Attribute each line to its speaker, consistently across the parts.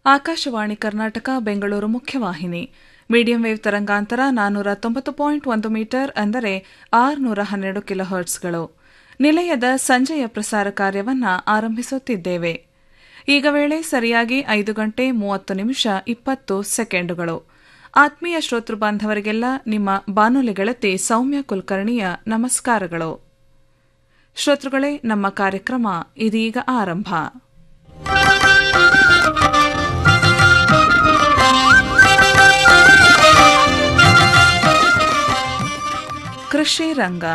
Speaker 1: ಆಕಾಶವಾಣಿ ಕರ್ನಾಟಕ ಬೆಂಗಳೂರು ಮುಖ್ಯವಾಹಿನಿ medium wave ತರಂಗಾಂತರ ನಾನ್ನೂರ ತೊಂಬತ್ತು ಪಾಯಿಂಟ್ ಒಂದು ಮೀಟರ್ ಅಂದರೆ ಆರುನೂರ ಹನ್ನೆರಡು ಕಿಲೋಹರ್ಟ್ಸ್ಗಳು ನಿಲಯದ ಸಂಜೆಯ ಪ್ರಸಾರ ಕಾರ್ಯವನ್ನ ಆರಂಭಿಸುತ್ತಿದ್ದೇವೆ ಈಗ ವೇಳೆ ಸರಿಯಾಗಿ ಐದು ಗಂಟೆ ಮೂವತ್ತು ನಿಮಿಷ ಇಪ್ಪತ್ತು ಸೆಕೆಂಡುಗಳು ಆತ್ಮೀಯ ಶ್ರೋತೃ ಬಾಂಧವರಿಗೆಲ್ಲ ನಿಮ್ಮ ಬಾನುಲಿ ಗೆಳತಿ ಸೌಮ್ಯ ಕುಲಕರ್ಣಿಯ ನಮಸ್ಕಾರಗಳು ಶ್ರೋತೃಗಳೇ ನಮ್ಮ ಕಾರ್ಯಕ್ರಮ ಇದೀಗ ಆರಂಭ ಕೃಷಿ ರಂಗ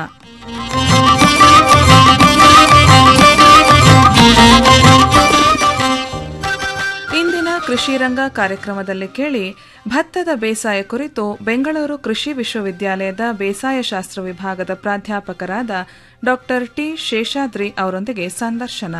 Speaker 1: ಇಂದಿನ ಕೃಷಿ ರಂಗ ಕಾರ್ಯಕ್ರಮದಲ್ಲಿ ಕೇಳಿ ಭತ್ತದ ಬೇಸಾಯ ಕುರಿತು ಬೆಂಗಳೂರು ಕೃಷಿ ವಿಶ್ವವಿದ್ಯಾಲಯದ ಬೇಸಾಯ ಶಾಸ್ತ್ರ ವಿಭಾಗದ ಪ್ರಾಧ್ಯಾಪಕರಾದ ಡಾ ಟಿ ಶೇಷಾದ್ರಿ ಅವರೊಂದಿಗೆ ಸಂದರ್ಶನ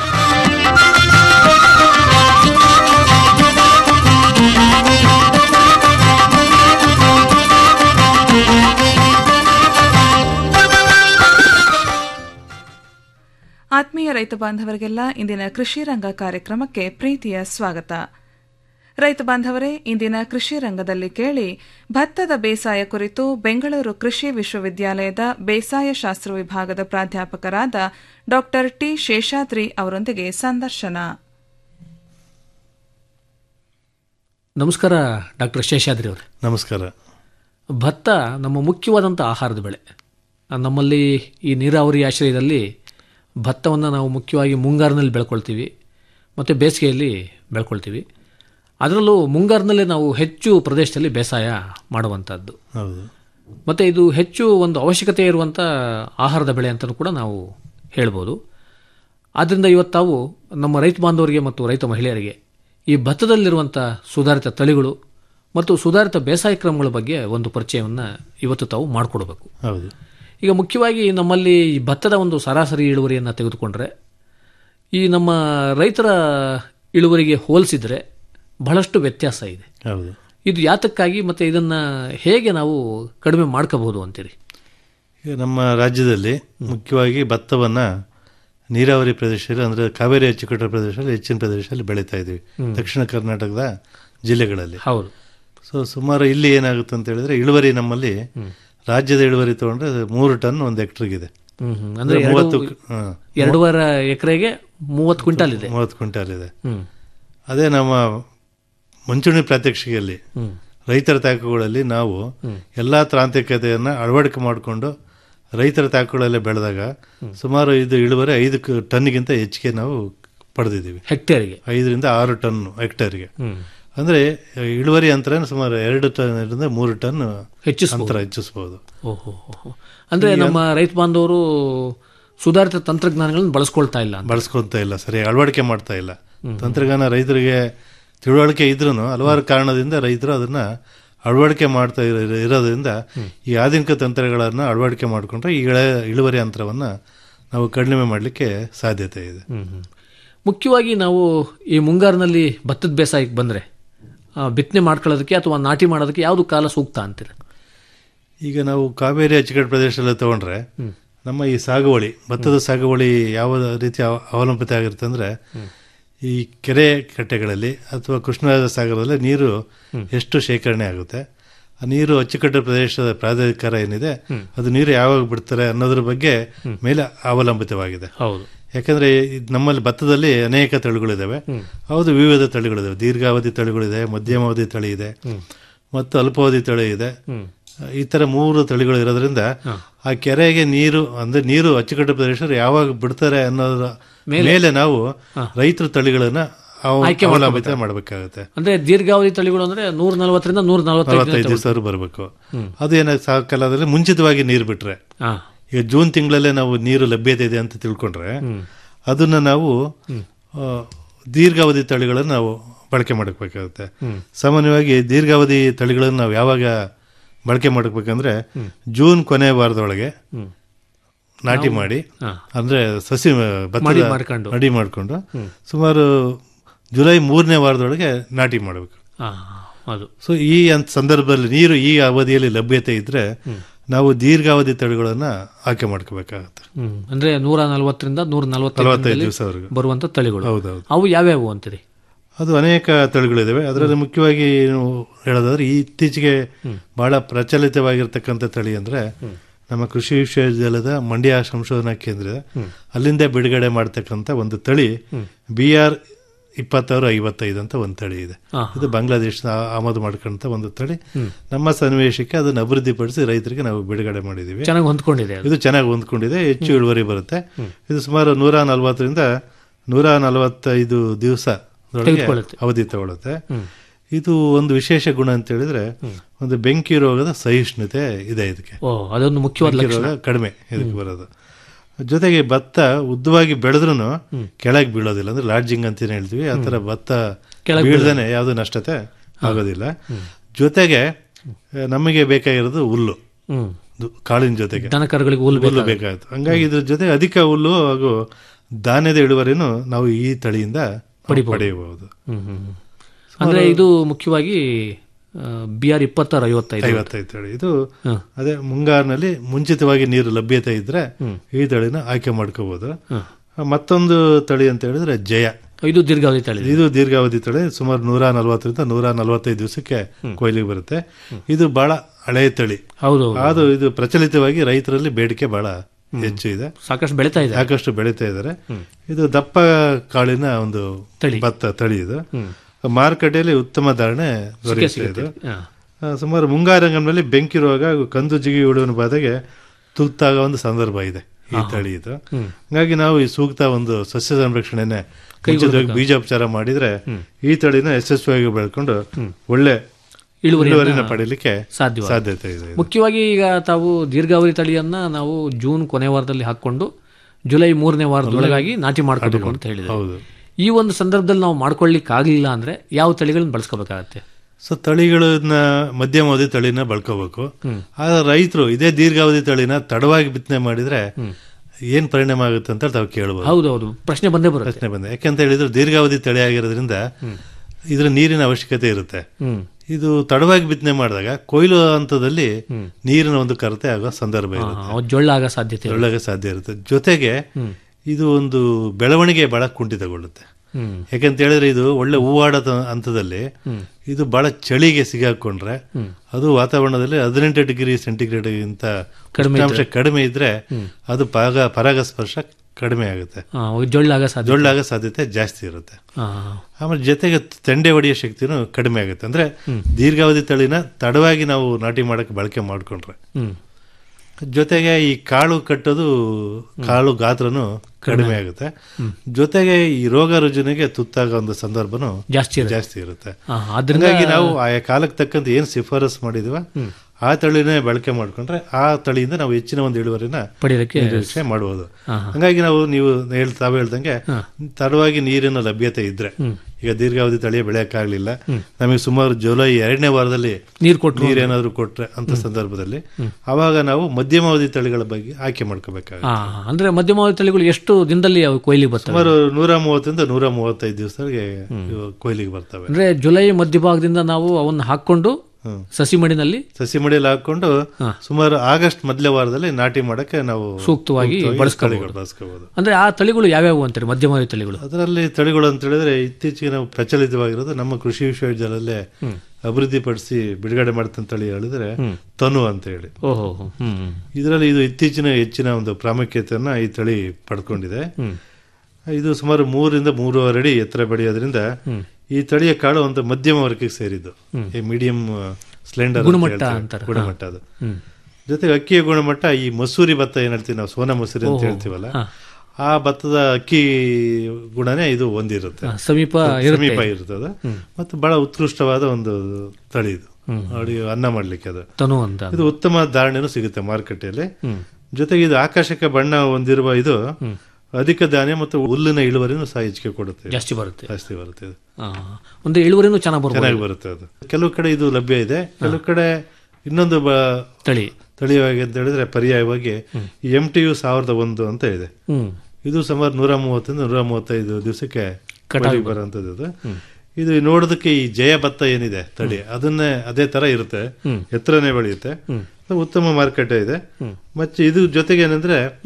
Speaker 1: ಆತ್ಮೀಯ ರೈತ ಬಾಂಧವರಿಗೆಲ್ಲ ಇಂದಿನ ಕೃಷಿ ರಂಗ ಕಾರ್ಯಕ್ರಮಕ್ಕೆ ಪ್ರೀತಿಯ ಸ್ವಾಗತ ರೈತ ಬಾಂಧವರೇ ಇಂದಿನ ಕೃಷಿ ರಂಗದಲ್ಲಿ ಕೇಳಿ ಭತ್ತದ ಬೇಸಾಯ ಕುರಿತು ಬೆಂಗಳೂರು ಕೃಷಿ ವಿಶ್ವವಿದ್ಯಾಲಯದ ಬೇಸಾಯ ಶಾಸ್ತ್ರ ವಿಭಾಗದ ಪ್ರಾಧ್ಯಾಪಕರಾದ ಡಾ ಟಿ ಶೇಷಾದ್ರಿ ಅವರೊಂದಿಗೆ ಸಂದರ್ಶನ
Speaker 2: ನಮಸ್ಕಾರ ಡಾಕ್ಟರ್ ಶೇಷಾದ್ರಿ ಅವರೇ
Speaker 3: ನಮಸ್ಕಾರ
Speaker 2: ಭತ್ತ ನಮ್ಮ ಮುಖ್ಯವಾದಂಥ ಆಹಾರದ ಬೆಳೆ ನಮ್ಮಲ್ಲಿ ಈ ನೀರಾವರಿ ಆಶ್ರಯದಲ್ಲಿ ಭತ್ತವನ್ನು ನಾವು ಮುಖ್ಯವಾಗಿ ಮುಂಗಾರಿನಲ್ಲಿ ಬೆಳ್ಕೊಳ್ತೀವಿ ಮತ್ತು ಬೇಸಿಗೆಯಲ್ಲಿ ಬೆಳ್ಕೊಳ್ತೀವಿ ಅದರಲ್ಲೂ ಮುಂಗಾರಿನಲ್ಲೇ ನಾವು ಹೆಚ್ಚು ಪ್ರದೇಶದಲ್ಲಿ ಬೇಸಾಯ ಮಾಡುವಂಥದ್ದು
Speaker 3: ಹೌದು
Speaker 2: ಮತ್ತು ಇದು ಹೆಚ್ಚು ಒಂದು ಅವಶ್ಯಕತೆ ಇರುವಂಥ ಆಹಾರದ ಬೆಳೆ ಅಂತಲೂ ಕೂಡ ನಾವು ಹೇಳ್ಬೋದು ಆದ್ದರಿಂದ ಇವತ್ತು ತಾವು ನಮ್ಮ ರೈತ ಬಾಂಧವರಿಗೆ ಮತ್ತು ರೈತ ಮಹಿಳೆಯರಿಗೆ ಈ ಭತ್ತದಲ್ಲಿರುವಂಥ ಸುಧಾರಿತ ತಳಿಗಳು ಮತ್ತು ಸುಧಾರಿತ ಬೇಸಾಯ ಕ್ರಮಗಳ ಬಗ್ಗೆ ಒಂದು ಪರಿಚಯವನ್ನು ಇವತ್ತು ತಾವು ಮಾಡಿಕೊಡ್ಬೇಕು
Speaker 3: ಹೌದು
Speaker 2: ಈಗ ಮುಖ್ಯವಾಗಿ ನಮ್ಮಲ್ಲಿ ಈ ಭತ್ತದ ಒಂದು ಸರಾಸರಿ ಇಳುವರಿಯನ್ನು ತೆಗೆದುಕೊಂಡ್ರೆ ಈ ನಮ್ಮ ರೈತರ ಇಳುವರಿಗೆ ಹೋಲಿಸಿದರೆ ಬಹಳಷ್ಟು ವ್ಯತ್ಯಾಸ ಇದೆ
Speaker 3: ಹೌದು
Speaker 2: ಇದು ಯಾತಕ್ಕಾಗಿ ಮತ್ತು ಇದನ್ನು ಹೇಗೆ ನಾವು ಕಡಿಮೆ ಮಾಡ್ಕೋಬಹುದು ಅಂತೀರಿ
Speaker 3: ಈಗ ನಮ್ಮ ರಾಜ್ಯದಲ್ಲಿ ಮುಖ್ಯವಾಗಿ ಭತ್ತವನ್ನು ನೀರಾವರಿ ಪ್ರದೇಶದಲ್ಲಿ ಅಂದರೆ ಕಾವೇರಿ ಅಚ್ಚುಕಟ್ಟು ಪ್ರದೇಶದಲ್ಲಿ ಹೆಚ್ಚಿನ ಪ್ರದೇಶದಲ್ಲಿ ಬೆಳೀತಾ ಇದ್ದೀವಿ ದಕ್ಷಿಣ ಕರ್ನಾಟಕದ ಜಿಲ್ಲೆಗಳಲ್ಲಿ
Speaker 2: ಹೌದು
Speaker 3: ಸೊ ಸುಮಾರು ಇಲ್ಲಿ ಏನಾಗುತ್ತೆ ಅಂತ ಹೇಳಿದ್ರೆ ಇಳುವರಿ ನಮ್ಮಲ್ಲಿ ರಾಜ್ಯದ ಇಳುವರಿ ತಗೊಂಡ್ರೆ ಮೂರು ಟನ್ ಒಂದು ಹೆಕ್ಟರ್ಗಿದೆ
Speaker 2: ಹ್ಮ್ ಹ್ಮ್. ಅಂದ್ರೆ
Speaker 3: ಅಂದ್ರೆ ಮೂವತ್ತು ಹಾ,
Speaker 2: ಎರಡೂವರೆ ಎಕರೆಗೆ ಮೂವತ್ತು ಕ್ವಿಂಟಾಲ್ ಇದೆ
Speaker 3: ಮೂವತ್ತು ಕ್ವಿಂಟಾಲ್ ಇದೆ
Speaker 2: ಹ್ಮ್
Speaker 3: ಅದೇ ನಮ್ಮ ಮುಂಚೂಣಿ ಪ್ರಾತ್ಯಕ್ಷಿಕೆಯಲ್ಲಿ
Speaker 2: ಹ್ಮ್
Speaker 3: ರೈತರ ತಾಕುಗಳಲ್ಲಿ ನಾವು ಎಲ್ಲ ತಾಂತ್ರಿಕತೆಯನ್ನು ಅಳವಡಿಕೆ ಮಾಡಿಕೊಂಡು ರೈತರ ತಾಕುಗಳಲ್ಲೇ ಬೆಳೆದಾಗ ಸುಮಾರು ಇದು ಇಳುವರಿ ಐದು ಕ- ಟನ್ಗಿಂತ ಹೆಚ್ಚಿಗೆ ನಾವು ಪಡೆದಿದ್ದೀವಿ
Speaker 2: ಹೆಕ್ಟೇರ್ಗೆ
Speaker 3: ಐದರಿಂದ ಆರು ಟನ್ ಹೆಕ್ಟೇರ್ಗೆ
Speaker 2: ಹ್ಮ್
Speaker 3: ಅಂದರೆ ಇಳುವರಿ ಅಂತರ ಸುಮಾರು ಎರಡು ಟನ್ನಿಂದ ಮೂರು ಟನ್
Speaker 2: ಹೆಚ್ಚಿಸ್ಬೋದು
Speaker 3: ಅಂತರ ಹೆಚ್ಚಿಸ್ಬೋದು
Speaker 2: ಓಹೋ ಅಂದ್ರೆ ನಮ್ಮ ರೈತ ಬಾಂಧವರು ಸುಧಾರಿತ ತಂತ್ರಜ್ಞಾನಗಳನ್ನು ಬಳಸ್ಕೊಳ್ತಾ ಇಲ್ಲ ಅಂತ
Speaker 3: ಬಳಸ್ಕೊಳ್ತಾ ಇಲ್ಲ ಸರಿ ಅಳವಡಿಕೆ ಮಾಡ್ತಾ ಇಲ್ಲ ತಂತ್ರಜ್ಞಾನ ರೈತರಿಗೆ ತಿಳುವಳಿಕೆ ಇದ್ರೂ ಹಲವಾರು ಕಾರಣದಿಂದ ರೈತರು ಅದನ್ನ ಅಳವಡಿಕೆ ಮಾಡ್ತಾ ಇರೋ- ಇರೋದ್ರಿಂದ ಈ ಆಧುನಿಕ ತಂತ್ರಗಳನ್ನು ಅಳವಡಿಕೆ ಮಾಡಿಕೊಂಡ್ರೆ ಈ ಇಳೆ- ಇಳುವರಿ ಅಂತರವನ್ನು ನಾವು ಕಡಿಮೆ ಮಾಡಲಿಕ್ಕೆ ಸಾಧ್ಯತೆ ಇದೆ
Speaker 2: ಹ್ಮ್ ಹ್ಮ್. ಮುಖ್ಯವಾಗಿ ನಾವು ಈ ಮುಂಗಾರಿನಲ್ಲಿ ಭತ್ತದ ಬೇಸಾಯಕ್ಕೆ ಬಂದ್ರೆ ಆ, ಬಿತ್ತನೆ ಮಾಡ್ಕೊಳ್ಳೋದಕ್ಕೆ ಅಥವಾ ನಾಟಿ ಮಾಡೋದಕ್ಕೆ ಯಾವುದು ಕಾಲ ಸೂಕ್ತ ಅಂತೀರ
Speaker 3: ಈಗ ನಾವು ಕಾವೇರಿ ಅಚ್ಚುಕಟ್ಟು ಪ್ರದೇಶದಲ್ಲಿ ತಗೊಂಡ್ರೆ ನಮ್ಮ ಈ ಸಾಗುವಳಿ ಭತ್ತದ ಸಾಗುವಳಿ ಯಾವ ರೀತಿ ಅವ- ಅವಲಂಬಿತ ಆಗಿರುತ್ತೆ ಅಂದ್ರೆ ಈ ಕೆರೆ ಕಟ್ಟೆಗಳಲ್ಲಿ ಅಥವಾ ಕೃಷ್ಣರಾಜ ಸಾಗರದಲ್ಲಿ ನೀರು ಎಷ್ಟು ಶೇಖರಣೆ ಆಗುತ್ತೆ ಆ ನೀರು ಅಚ್ಚುಕಟ್ಟು ಪ್ರದೇಶದ ಪ್ರಾಧಿಕಾರ ಏನಿದೆ ಅದು ನೀರು ಯಾವಾಗ ಬಿಡ್ತಾರೆ ಅನ್ನೋದ್ರ ಬಗ್ಗೆ ಮೇಲೆ ಅವಲಂಬಿತವಾಗಿದೆ
Speaker 2: ಹೌದು
Speaker 3: ಯಾಕಂದ್ರೆ ಇದ್ ನಮ್ಮಲ್ಲಿ ಭತ್ತದಲ್ಲಿ ಅನೇಕ ತಳಿಗಳಿದಾವೆ ಹೌದು ವಿವಿಧ ತಳಿಗಳಿದಾವೆ ದೀರ್ಘಾವಧಿ ತಳಿಗಳಿದೆ ಮಧ್ಯಮಾವಧಿ ತಳಿ ಇದೆ ಮತ್ತು ಅಲ್ಪಾವಧಿ ತಳಿ ಇದೆ ಈ ತರ ಮೂರು ತಳಿಗಳು ಇರೋದ್ರಿಂದ ಆ ಕೆರೆಗೆ ನೀರು ಅಂದ್ರೆ ನೀರು ಅಚ್ಚುಕಟ್ಟು ಪ್ರದೇಶರು ಯಾವಾಗ ಬಿಡ್ತಾರೆ ಅನ್ನೋದ್ರ ಮೇಲೆ ನಾವು ರೈತರ ತಳಿಗಳನ್ನ ಅವ- ಅವಲಂಬಿತ ಮಾಡಬೇಕಾಗುತ್ತೆ
Speaker 2: ಅಂದ್ರೆ ದೀರ್ಘಾವಧಿ ತಳಿಗಳು ಅಂದ್ರೆ ನೂರ ನಲವತ್ತರಿಂದ ನೂರ ನಲವತ್ತೈದು
Speaker 3: ನಲವತ್ತೈದು ದಿವಸ ಬರಬೇಕು ಅದು ಏನಾಗ ಸಾಕಾಲದಲ್ಲಿ ಮುಂಚಿತವಾಗಿ ನೀರು ಬಿಟ್ರೆ
Speaker 2: ಹಾ
Speaker 3: ಈಗ ಜೂನ್ ತಿಂಗಳಲ್ಲೇ ನಾವು ನೀರು ಲಭ್ಯತೆ ಇದೆ ಅಂತ ತಿಳ್ಕೊಂಡ್ರೆ ಅದನ್ನ ನಾವು ಆ, ದೀರ್ಘಾವಧಿ ತಳಿಗಳನ್ನು ನಾವು ಬಳಕೆ ಮಾಡಬೇಕಾಗುತ್ತೆ ಸಾಮಾನ್ಯವಾಗಿ ದೀರ್ಘಾವಧಿ ತಳಿಗಳನ್ನು ನಾವು ಯಾವಾಗ ಬಳಕೆ ಮಾಡಬೇಕಂದ್ರೆ ಜೂನ್ ಕೊನೆ ವಾರದೊಳಗೆ ನಾಟಿ ಮಾಡಿ
Speaker 2: ಹಾ.
Speaker 3: ಅಂದ್ರೆ ಸಸಿ ಭತ್ತದ
Speaker 2: ಮಡಿ ಮಾಡ್ಕೊಂಡು.
Speaker 3: ಮಡಿ ಮಾಡಿಕೊಂಡು ಸುಮಾರು ಜುಲೈ ಮೂರನೇ ವಾರದೊಳಗೆ ನಾಟಿ ಮಾಡಬೇಕು
Speaker 2: ಹಾ ಅದು
Speaker 3: ಸೊ ಈ ಅಂತ ಸಂದರ್ಭದಲ್ಲಿ ನೀರು ಈ ಅವಧಿಯಲ್ಲಿ ಲಭ್ಯತೆ ಇದ್ರೆ ನಾವು ದೀರ್ಘಾವಧಿ ತಳಿಗಳನ್ನ ಆಯ್ಕೆ ಮಾಡ್ಕೋಬೇಕಾಗತ್ತೆ
Speaker 2: ಹ್ಮ್ ಅಂದ್ರೆ ನೂರ ನಲವತ್ತರಿಂದ ನೂರ
Speaker 3: ನಲವತ್ತೈದು
Speaker 2: ನಲವತ್ತೈದು
Speaker 3: ದಿವಸವರೆಗೂ
Speaker 2: ಬರುವಂತ ತಳಿಗಳು
Speaker 3: ಹೌದೌದು
Speaker 2: ಅವು ಯಾವ್ಯಾವು ಅಂತೀರಿ
Speaker 3: ಅದು ಅನೇಕ ತಳಿಗಳಿದಾವೆ ಅದರಲ್ಲಿ ಮುಖ್ಯವಾಗಿ ಏನು ಹೇಳೋದಾದ್ರೆ ಈ ಇತ್ತೀಚೆಗೆ ಬಹಳ ಪ್ರಚಲಿತವಾಗಿರ್ತಕ್ಕಂಥ ತಳಿ ಅಂದ್ರೆ ನಮ್ಮ ಕೃಷಿ ವಿಶ್ವವಿದ್ಯಾಲಯದ ಮಂಡ್ಯ ಸಂಶೋಧನಾ ಕೇಂದ್ರ ಅಲ್ಲಿಂದ ಬಿಡುಗಡೆ ಮಾಡ್ತಕ್ಕಂಥ ಒಂದು ತಳಿ ಬಿ ಆರ್ ಇಪ್ಪತ್ತಾರು ಐವತ್ತೈದು ಅಂತ ಒಂದು ತಳಿ ಇದೆ
Speaker 2: ಹಾ.
Speaker 3: ಇದು ಬಾಂಗ್ಲಾದೇಶದ ಆ- ಆಮದು ಮಾಡ್ಕೊಂತ ಒಂದು ತಳಿ ನಮ್ಮ ಸನ್ನಿವೇಶಕ್ಕೆ ಅದನ್ನು ಅಭಿವೃದ್ಧಿಪಡಿಸಿ ರೈತರಿಗೆ ನಾವು ಬಿಡುಗಡೆ ಮಾಡಿದ್ದೀವಿ
Speaker 2: ಚೆನ್ನಾಗಿ ಹೊಂದ್ಕೊಂಡಿದೆ ಅದು
Speaker 3: ಇದು ಚೆನ್ನಾಗಿ ಹೊಂದ್ಕೊಂಡಿದೆ ಹೆಚ್ಚು ಇಳುವರಿ ಬರುತ್ತೆ ಇದು ಸುಮಾರು ನೂರ ನಲವತ್ತರಿಂದ ನೂರ ನಲವತ್ತೈದು ದಿವಸ
Speaker 2: ತೆಗೆದುಕೊಳ್ಳುತ್ತೆ.
Speaker 3: ಅವಧಿ ತಗೊಳುತ್ತೆ ಇದು ಒಂದು ವಿಶೇಷ ಗುಣ ಅಂತ ಹೇಳಿದ್ರೆ ಒಂದು ಬೆಂಕಿ ರೋಗದ ಸಹಿಷ್ಣುತೆ ಇದೆ ಇದಕ್ಕೆ
Speaker 2: ಓ ಅದೊಂದು ಮುಖ್ಯವಾದ
Speaker 3: ಬೆಂಕಿ
Speaker 2: ಲಕ್ಷಣ
Speaker 3: ರೋಗ ಕಡಿಮೆ ಇದಕ್ಕೆ ಬರೋದು ಜೊತೆಗೆ ಭತ್ತ ಉದ್ದವಾಗಿ ಬೆಳೆದ್ರೂ ಕೆಳಗೆ ಬೀಳೋದಿಲ್ಲ ಅಂದ್ರೆ ಲಾಡ್ಜಿಂಗ್ ಅಂತಾನೆ ಹೇಳ್ತೀವಿ ಆ ಥರ ಭತ್ತ
Speaker 2: ಕೆಳಗ್
Speaker 3: ಬೀಳ್ದೇನೆ ಯಾವುದು ನಷ್ಟತೆ ಆಗೋದಿಲ್ಲ ಜೊತೆಗೆ ಆ, ನಮಗೆ ಬೇಕಾಗಿರೋದು ಹುಲ್ಲು
Speaker 2: ಹ್ಮ್
Speaker 3: ಇದು ಕಾಳಿನ ಜೊತೆಗೆ
Speaker 2: ದನ ಕರುಗಳಿಗೆ ಹುಲ್ಲು
Speaker 3: ಹುಲ್ಲು
Speaker 2: ಬೇಕಾಗುತ್ತೆ.
Speaker 3: ಬೇಕಾಗುತ್ತೆ ಹಂಗಾಗಿ ಇದ್ರ ಜೊತೆ ಅಧಿಕ ಹುಲ್ಲು ಹಾಗೂ ಧಾನ್ಯದ ಇಳುವರಿನೂ ನಾವು ಈ ತಳಿಯಿಂದ ನಾವು
Speaker 2: ಪಡಿಬೋದು.
Speaker 3: ಪಡೆಯಬಹುದು
Speaker 2: ಹ್ಮ್ ಹ್ಮ್ ಹ್ಮ್. ಅಂದ್ರೆ ಇದು ಮುಖ್ಯವಾಗಿ ಬಿ ಆರ್ ಇಪ್ಪತ್ತಾರು ಐವತ್ತೈದು
Speaker 3: ಐವತ್ತೈದು ತಳಿ ಇದು
Speaker 2: ಹ.
Speaker 3: ಅದೇ ಮುಂಗಾರಿನಲ್ಲಿ ಮುಂಚಿತವಾಗಿ ನೀರು ಲಭ್ಯತೆ ಇದ್ರೆ ಈ ತಳಿನ ಆಯ್ಕೆ ಮಾಡ್ಕೋಬಹುದು ಮತ್ತೊಂದು ತಳಿ ಅಂತ ಹೇಳಿದ್ರೆ ಜಯ
Speaker 2: ಇದು ದೀರ್ಘಾವಧಿ ತಳಿ
Speaker 3: ಇದು ದೀರ್ಘಾವಧಿ ತಳಿ ಸುಮಾರು ನೂರ ನಲವತ್ತರಿಂದ ನೂರ ನಲವತ್ತೈದು ದಿವಸಕ್ಕೆ ಕೊಯ್ಲಿಗೆ ಬರುತ್ತೆ ಇದು ಬಹಳ ಹಳೆಯ ತಳಿ
Speaker 2: ಹೌದು
Speaker 3: ಅದು ಇದು ಪ್ರಚಲಿತವಾಗಿ ರೈತರಲ್ಲಿ ಬೇಡಿಕೆ ಬಹಳ ಹೆಚ್ಚು ಇದೆ
Speaker 2: ಸಾಕಷ್ಟು ಬೆಳೀತಾ ಇದೆ
Speaker 3: ಸಾಕಷ್ಟು ಬೆಳೀತಾ ಇದ್ದಾರೆ ಇದು ದಪ್ಪ ಕಾಳಿನ ಒಂದು
Speaker 2: ತಳಿ.
Speaker 3: ಭತ್ತ ತಳಿ ಇದು ಮಾರುಕಟ್ಟೆಯಲ್ಲಿ ಉತ್ತಮ ಧಾರಣೆ ದೊರೆಯುತ್ತೆ ಇದು
Speaker 2: ಹಾ.
Speaker 3: ಆ, ಸುಮಾರು ಮುಂಗಾರಂಗಂನಲ್ಲಿ ಬೆಂಕಿ ರೋಗ ಹಾಗೂ ಕಂದು ಜಿಗಿ ಹುಳುವಿನ ಬಾಧೆಗೆ ತುತ್ತಾಗೋ ಒಂದು ಸಂದರ್ಭ ಇದೆ ಈ ತಳಿ ಇದು ಹಂಗಾಗಿ ನಾವು ಈ ಸೂಕ್ತ ಒಂದು ಸಸ್ಯ ಸಂರಕ್ಷಣೆನೆ ಮುಂಚಿತವಾಗಿ ಬೀಜೋಪಚಾರ ಮಾಡಿದ್ರೆ ಈ ತಳಿನ ಯಶಸ್ವಿಯಾಗಿ ಬೆಳ್ಕೊಂಡು ಒಳ್ಳೆ
Speaker 2: ಇಳುವರಿಯನ್ನ
Speaker 3: ಇಳುವರಿನ ಪಡೀಲಿಕ್ಕೆ
Speaker 2: ಸಾಧ್ಯವಾಗುತ್ತೆ.
Speaker 3: ಸಾಧ್ಯತೆ ಇದೆ
Speaker 2: ಮುಖ್ಯವಾಗಿ ಈಗ ತಾವು ದೀರ್ಘಾವಧಿ ತಳಿಯನ್ನ ನಾವು ಜೂನ್ ಕೊನೆ ವಾರದಲ್ಲಿ ಹಾಕೊಂಡು ಜುಲೈ ಮೂರನೇ ವಾರದೊಳಗಾಗಿ ನಾಟಿ ಮಾಡ್ಕೋಬೇಕು ಅಂತ ಹೇಳಿದೆ
Speaker 3: ಹೌದು
Speaker 2: ಈ ಒಂದು ಸಂದರ್ಭದಲ್ಲಿ ನಾವು ಮಾಡ್ಕೊಳ್ಳಿಕ್ ಆಗ್ಲಿಲ್ಲ ಅಂದ್ರೆ ಯಾವ ತಳಿಗಳನ್ನ ಬಳಸ್ಕೋಬೇಕಾಗತ್ತೆ
Speaker 3: ಸೊ ತಳಿಗಳನ್ನ ಮಧ್ಯಮಾವಧಿ ತಳಿನ ಬಳಕೋಬೇಕು ಆದ್ರೆ ರೈತರು ಇದೇ ದೀರ್ಘಾವಧಿ ತಳಿನ ತಡವಾಗಿ ಬಿತ್ತನೆ ಮಾಡಿದ್ರೆ ಏನ್ ಪರಿಣಾಮ ಆಗುತ್ತೆ ಅಂತ ತಾವು ಕೇಳಬಹುದು
Speaker 2: ಹೌದೌದು ಪ್ರಶ್ನೆ ಬಂದೇ ಬರುತ್ತೆ
Speaker 3: ಪ್ರಶ್ನೆ ಬಂದೆ ಯಾಕಂತ ಹೇಳಿದ್ರೆ ದೀರ್ಘಾವಧಿ ತಳಿ ಆಗಿರೋದ್ರಿಂದ ಇದ್ರ ನೀರಿನ ಅವಶ್ಯಕತೆ ಇರುತ್ತೆ
Speaker 2: ಹ್ಮ್
Speaker 3: ಇದು ತಡವಾಗಿ ಬಿತ್ತನೆ ಮಾಡಿದಾಗ ಕೊಯ್ಲು ಹಂತದಲ್ಲಿ ನೀರಿನ ಒಂದು ಕೊರತೆ ಆಗೋ ಸಂದರ್ಭ
Speaker 2: ಹಾ,
Speaker 3: ಇರುತ್ತೆ
Speaker 2: ಅವು ಜೊಳ್ಳ ಆಗ ಸಾಧ್ಯತೆ ಇದೆ.
Speaker 3: ಒಳ್ಳೆಗೆ ಸಾಧ್ಯ ಇರುತ್ತೆ ಜೊತೆಗೆ ಇದು ಒಂದು ಬೆಳವಣಿಗೆ ಬಹಳ ಕುಂಠಿತಗೊಳ್ಳುತ್ತೆ
Speaker 2: ಹ್ಮ್
Speaker 3: ಯಾಕಂತ ಹೇಳಿದ್ರೆ ಇದು ಒಳ್ಳೆ ಹೂವಾಡದ ಹಂತದಲ್ಲಿ ಇದು ಬಹಳ ಚಳಿಗೆ ಸಿಗಾಕೊಂಡ್ರೆ ಅದು ವಾತಾವರಣದಲ್ಲಿ ಹದಿನೆಂಟು ಡಿಗ್ರಿ ಸೆಂಟಿಗ್ರೇಡ್ ಗಿಂತ ಉಷ್ಣಾಂಶ ಕಡಿಮೆ ಇದ್ರೆ ಅದು ಪಾಗ ಪರಾಗಸ್ಪರ್ಶ ಕಡಿಮೆ ಆಗುತ್ತೆ
Speaker 2: ಹಾ, ಅವು ಜೊಳ್ಳ ಆಗ ಸಾಧ್ಯ
Speaker 3: ಜೊಳ್ಳಾಗೋ ಸಾಧ್ಯತೆ ಜಾಸ್ತಿ ಇರುತ್ತೆ
Speaker 2: ಹಾ,
Speaker 3: ಆಮೇಲೆ ಜೊತೆಗೆ ತೆಂಡೆ ಹೊಡೆಯೋ ಶಕ್ತಿನೂ ಕಡಿಮೆ ಆಗುತ್ತೆ ಅಂದ್ರೆ ದೀರ್ಘಾವಧಿ ತಳಿನ ತಡವಾಗಿ ನಾವು ನಾಟಿ ಮಾಡಕ್ಕೆ ಬಳಕೆ ಮಾಡ್ಕೊಂಡ್ರೆ
Speaker 2: ಹ್ಮ್
Speaker 3: ಜೊತೆಗೆ ಈ ಕಾಳು ಕಟ್ಟೋದು ಕಾಳು ಗಾತ್ರನು ಕಡಿಮೆ ಆಗುತ್ತೆ ಜೊತೆಗೆ ಈ ರೋಗ ರುಜಿನಿಗೆ ತುತ್ತಾಗೋ ಒಂದು ಸಂದರ್ಭನು
Speaker 2: ಜಾಸ್ತಿ ಇರುತ್ತೆ.
Speaker 3: ಜಾಸ್ತಿ ಇರುತ್ತೆ
Speaker 2: ಹಾ, ಆದ್ರಿಂದ
Speaker 3: ಹಂಗಾಗಿ ನಾವು ಆಯಾ ಕಾಲಕ್ಕೆ ತಕ್ಕಂತೆ ಏನ್ ಶಿಫಾರಸ್ ಮಾಡಿದೀವ ಆ ತಳಿನೇ ಬಳಕೆ ಮಾಡ್ಕೊಂಡ್ರೆ ಆ ತಳಿಯಿಂದ ನಾವು ಹೆಚ್ಚಿನ ಒಂದು ಇಳುವರಿನ
Speaker 2: ಪಡೆಯೋದಕ್ಕೆ
Speaker 3: ನಿರೀಕ್ಷೆ ಮಾಡಬಹುದು ಹಂಗಾಗಿ ನಾವು ನೀವು ಹೇಳ್ ತಾವು ಹೇಳ್ದಂಗೆ ತಡವಾಗಿ ನೀರಿನ ಲಭ್ಯತೆ ಇದ್ರೆ ಈಗ ದೀರ್ಘಾವಧಿ ತಳಿಯ ಬೆಳೆಯಕ್ಕಾಗ್ಲಿಲ್ಲ ನಮಗೆ ಸುಮಾರು ಜುಲೈ ಎರಡನೇ ವಾರದಲ್ಲಿ
Speaker 2: ನೀರು ಕೊಟ್ಟು
Speaker 3: ನೀರೇನಾದ್ರೂ ಕೊಟ್ರೆ ಅಂತ ಸಂದರ್ಭದಲ್ಲಿ ಅವಾಗ ನಾವು ಮಧ್ಯಮಾವಧಿ ತಳಿಗಳ ಬಗ್ಗೆ ಆಯ್ಕೆ ಮಾಡ್ಕೋಬೇಕಾಗುತ್ತೆ
Speaker 2: ಹಾ, ಅಂದ್ರೆ ಮಧ್ಯಮಾವಧಿ ತಳಿಗಳು ಎಷ್ಟು ದಿನದಲ್ಲಿ ಅವು ಕೊಯ್ಲಿಗೆ ಬರ್ತವೆ
Speaker 3: ಸುಮಾರು ನೂರ ಮೂವತ್ತರಿಂದ ನೂರ ಮೂವತ್ತೈದು ದಿವಸಗಳಿಗೆ ಇವು ಕೊಯ್ಲಿಗೆ ಬರ್ತವೆ
Speaker 2: ಅಂದ್ರೆ ಜುಲೈ ಮಧ್ಯಭಾಗದಿಂದ ನಾವು ಅವನ್ನ ಹಾಕೊಂಡು ಸಸಿ ಮಡಿನಲ್ಲಿ
Speaker 3: ಸಸಿ ಮಡಿಯಲ್ಲಿ ಹಾಕೊಂಡು ಸುಮಾರು ಆಗಸ್ಟ್ ಮೊದಲೇ ವಾರದಲ್ಲಿ ನಾಟಿ ಮಾಡಕ್ಕೆ ನಾವು
Speaker 2: ಸೂಕ್ತವಾಗಿ ಬಳಸ್ಕೊಬಹುದು
Speaker 3: ತಳಿಗಳು ಬಳಸ್ಕೋಬಹುದು
Speaker 2: ಅಂದ್ರೆ ಆ ತಳಿಗಳು ಯಾವ್ಯಾವು ಅಂತಾರೆ ಮಧ್ಯಮಾವಧಿ ತಳಿಗಳು
Speaker 3: ಅದರಲ್ಲಿ ತಳಿಗಳು ಅಂತ ಹೇಳಿದ್ರೆ ಇತ್ತೀಚೆಗೆ ನಾವು ಪ್ರಚಲಿತವಾಗಿರೋದು ನಮ್ಮ ಕೃಷಿ ವಿಶ್ವವಿದ್ಯಾಲಯದಲ್ಲೇ ಅಭಿವೃದ್ಧಿಪಡಿಸಿ ಬಿಡುಗಡೆ ಮಾಡ್ತಂತ ತಳಿ ಹೇಳಿದ್ರೆ ತನು ಅಂತ ಹೇಳಿ
Speaker 2: ಓಹೋ ಹ್ಮ್ ಹ್ಮ್.
Speaker 3: ಇದರಲ್ಲಿ ಇದು ಇತ್ತೀಚಿನ ಹೆಚ್ಚಿನ ಒಂದು ಪ್ರಾಮುಖ್ಯತೆಯನ್ನ ಈ ತಳಿ ಪಡ್ಕೊಂಡಿದೆ ಇದು ಸುಮಾರು ಮೂರರಿಂದ ಮೂರುವರೆ ಅಡಿ ಎತ್ತರ ಬೆಳೆಯೋದ್ರಿಂದ ಈ ತಳಿಯ ಕಾಳು ಒಂದು ಮಧ್ಯಮ ವರ್ಗಕ್ಕೆ ಸೇರಿದ್ದು ಈ ಮೀಡಿಯಂ ಸ್ಲೆಂಡರ್
Speaker 2: ಗುಣಮಟ್ಟ ಅಂತಾರೆ.
Speaker 3: ಗುಣಮಟ್ಟ ಅದು
Speaker 2: ಹ್ಮ್.
Speaker 3: ಜೊತೆಗೆ ಅಕ್ಕಿಯ ಗುಣಮಟ್ಟ ಈ ಮಸೂರಿ ಭತ್ತ ಏನ್ ಹೇಳ್ತೀವಿ ನಾವು ಸೋನಾ ಮಸೂರಿ ಅಂತ ಹೇಳ್ತೀವಲ್ಲ ಆ ಭತ್ತದ ಅಕ್ಕಿ ಗುಣನೇ ಇದು ಹೊಂದಿರುತ್ತೆ
Speaker 2: ಹಾ, ಸಮೀಪ ಇರುತ್ತೆ
Speaker 3: ಸಮೀಪ ಇರ್ತದೆ ಮತ್ತು ಬಹಳ ಉತ್ಕೃಷ್ಟವಾದ ಒಂದು ತಳಿ ಇದು ಅಡಿಗೆ ಅನ್ನ ಮಾಡ್ಲಿಕ್ಕೆ ಅದು
Speaker 2: ತನು ಅಂತ
Speaker 3: ಇದು ಉತ್ತಮ ಧಾರಣೆನೂ ಸಿಗುತ್ತೆ ಮಾರುಕಟ್ಟೆಯಲ್ಲಿ ಜೊತೆಗೆ ಇದು ಆಕರ್ಷಕ ಬಣ್ಣ ಹೊಂದಿರುವ ಇದು ಅಧಿಕ ಧಾನ್ಯ ಮತ್ತು ಹುಲ್ಲಿನ ಇಳುವರಿನೂ ಸಹ ಹೆಚ್ಚಿಗೆ ಕೊಡುತ್ತೆ ಇದು.
Speaker 2: ಜಾಸ್ತಿ ಬರುತ್ತೆ
Speaker 3: ಜಾಸ್ತಿ ಬರುತ್ತೆ ಇದು
Speaker 2: ಹಾ. ಒಂದು ಇಳುವರಿನೂ ಚೆನ್ನಾಗಿ ಬರ್ಬೋದು
Speaker 3: ಚೆನ್ನಾಗಿ ಬರುತ್ತೆ ಅದು ಕೆಲವು ಕಡೆ ಇದು ಲಭ್ಯ ಇದೆ ಕೆಲವು ಕಡೆ ಇನ್ನೊಂದು ಬ
Speaker 2: ತಳಿ
Speaker 3: ತಳಿಯಾಗಿ ಅಂತ ಹೇಳಿದ್ರೆ ಪರ್ಯಾಯವಾಗಿ ಎಂ ಟಿ ಯು ಸಾವಿರದ ಒಂದು ಅಂತ ಇದೆ
Speaker 2: ಹ್ಮ್
Speaker 3: ಇದು ಸುಮಾರು ನೂರ ಮೂವತ್ತರಿಂದ ನೂರ ಮೂವತ್ತೈದು ದಿವಸಕ್ಕೆ
Speaker 2: ಕಟಾವಿಗೆ
Speaker 3: ಕೊಯ್ಲಿಗೆ ಬರುವಂತದ್ದು ಇದು. ಇದು ನೋಡೋದಕ್ಕೆ ಈ ಜಯ ಭತ್ತ ಏನಿದೆ ತಳಿ ಅದನ್ನೇ ಅದೇ ತರ ಇರುತ್ತೆ ಎತ್ತರನೇ ಬೆಳೆಯುತ್ತೆ ಉತ್ತಮ ಮಾರುಕಟ್ಟೆ ಇದೆ ಮತ್ತೆ ಇದು ಜೊತೆಗೆ ಏನಂದ್ರೆ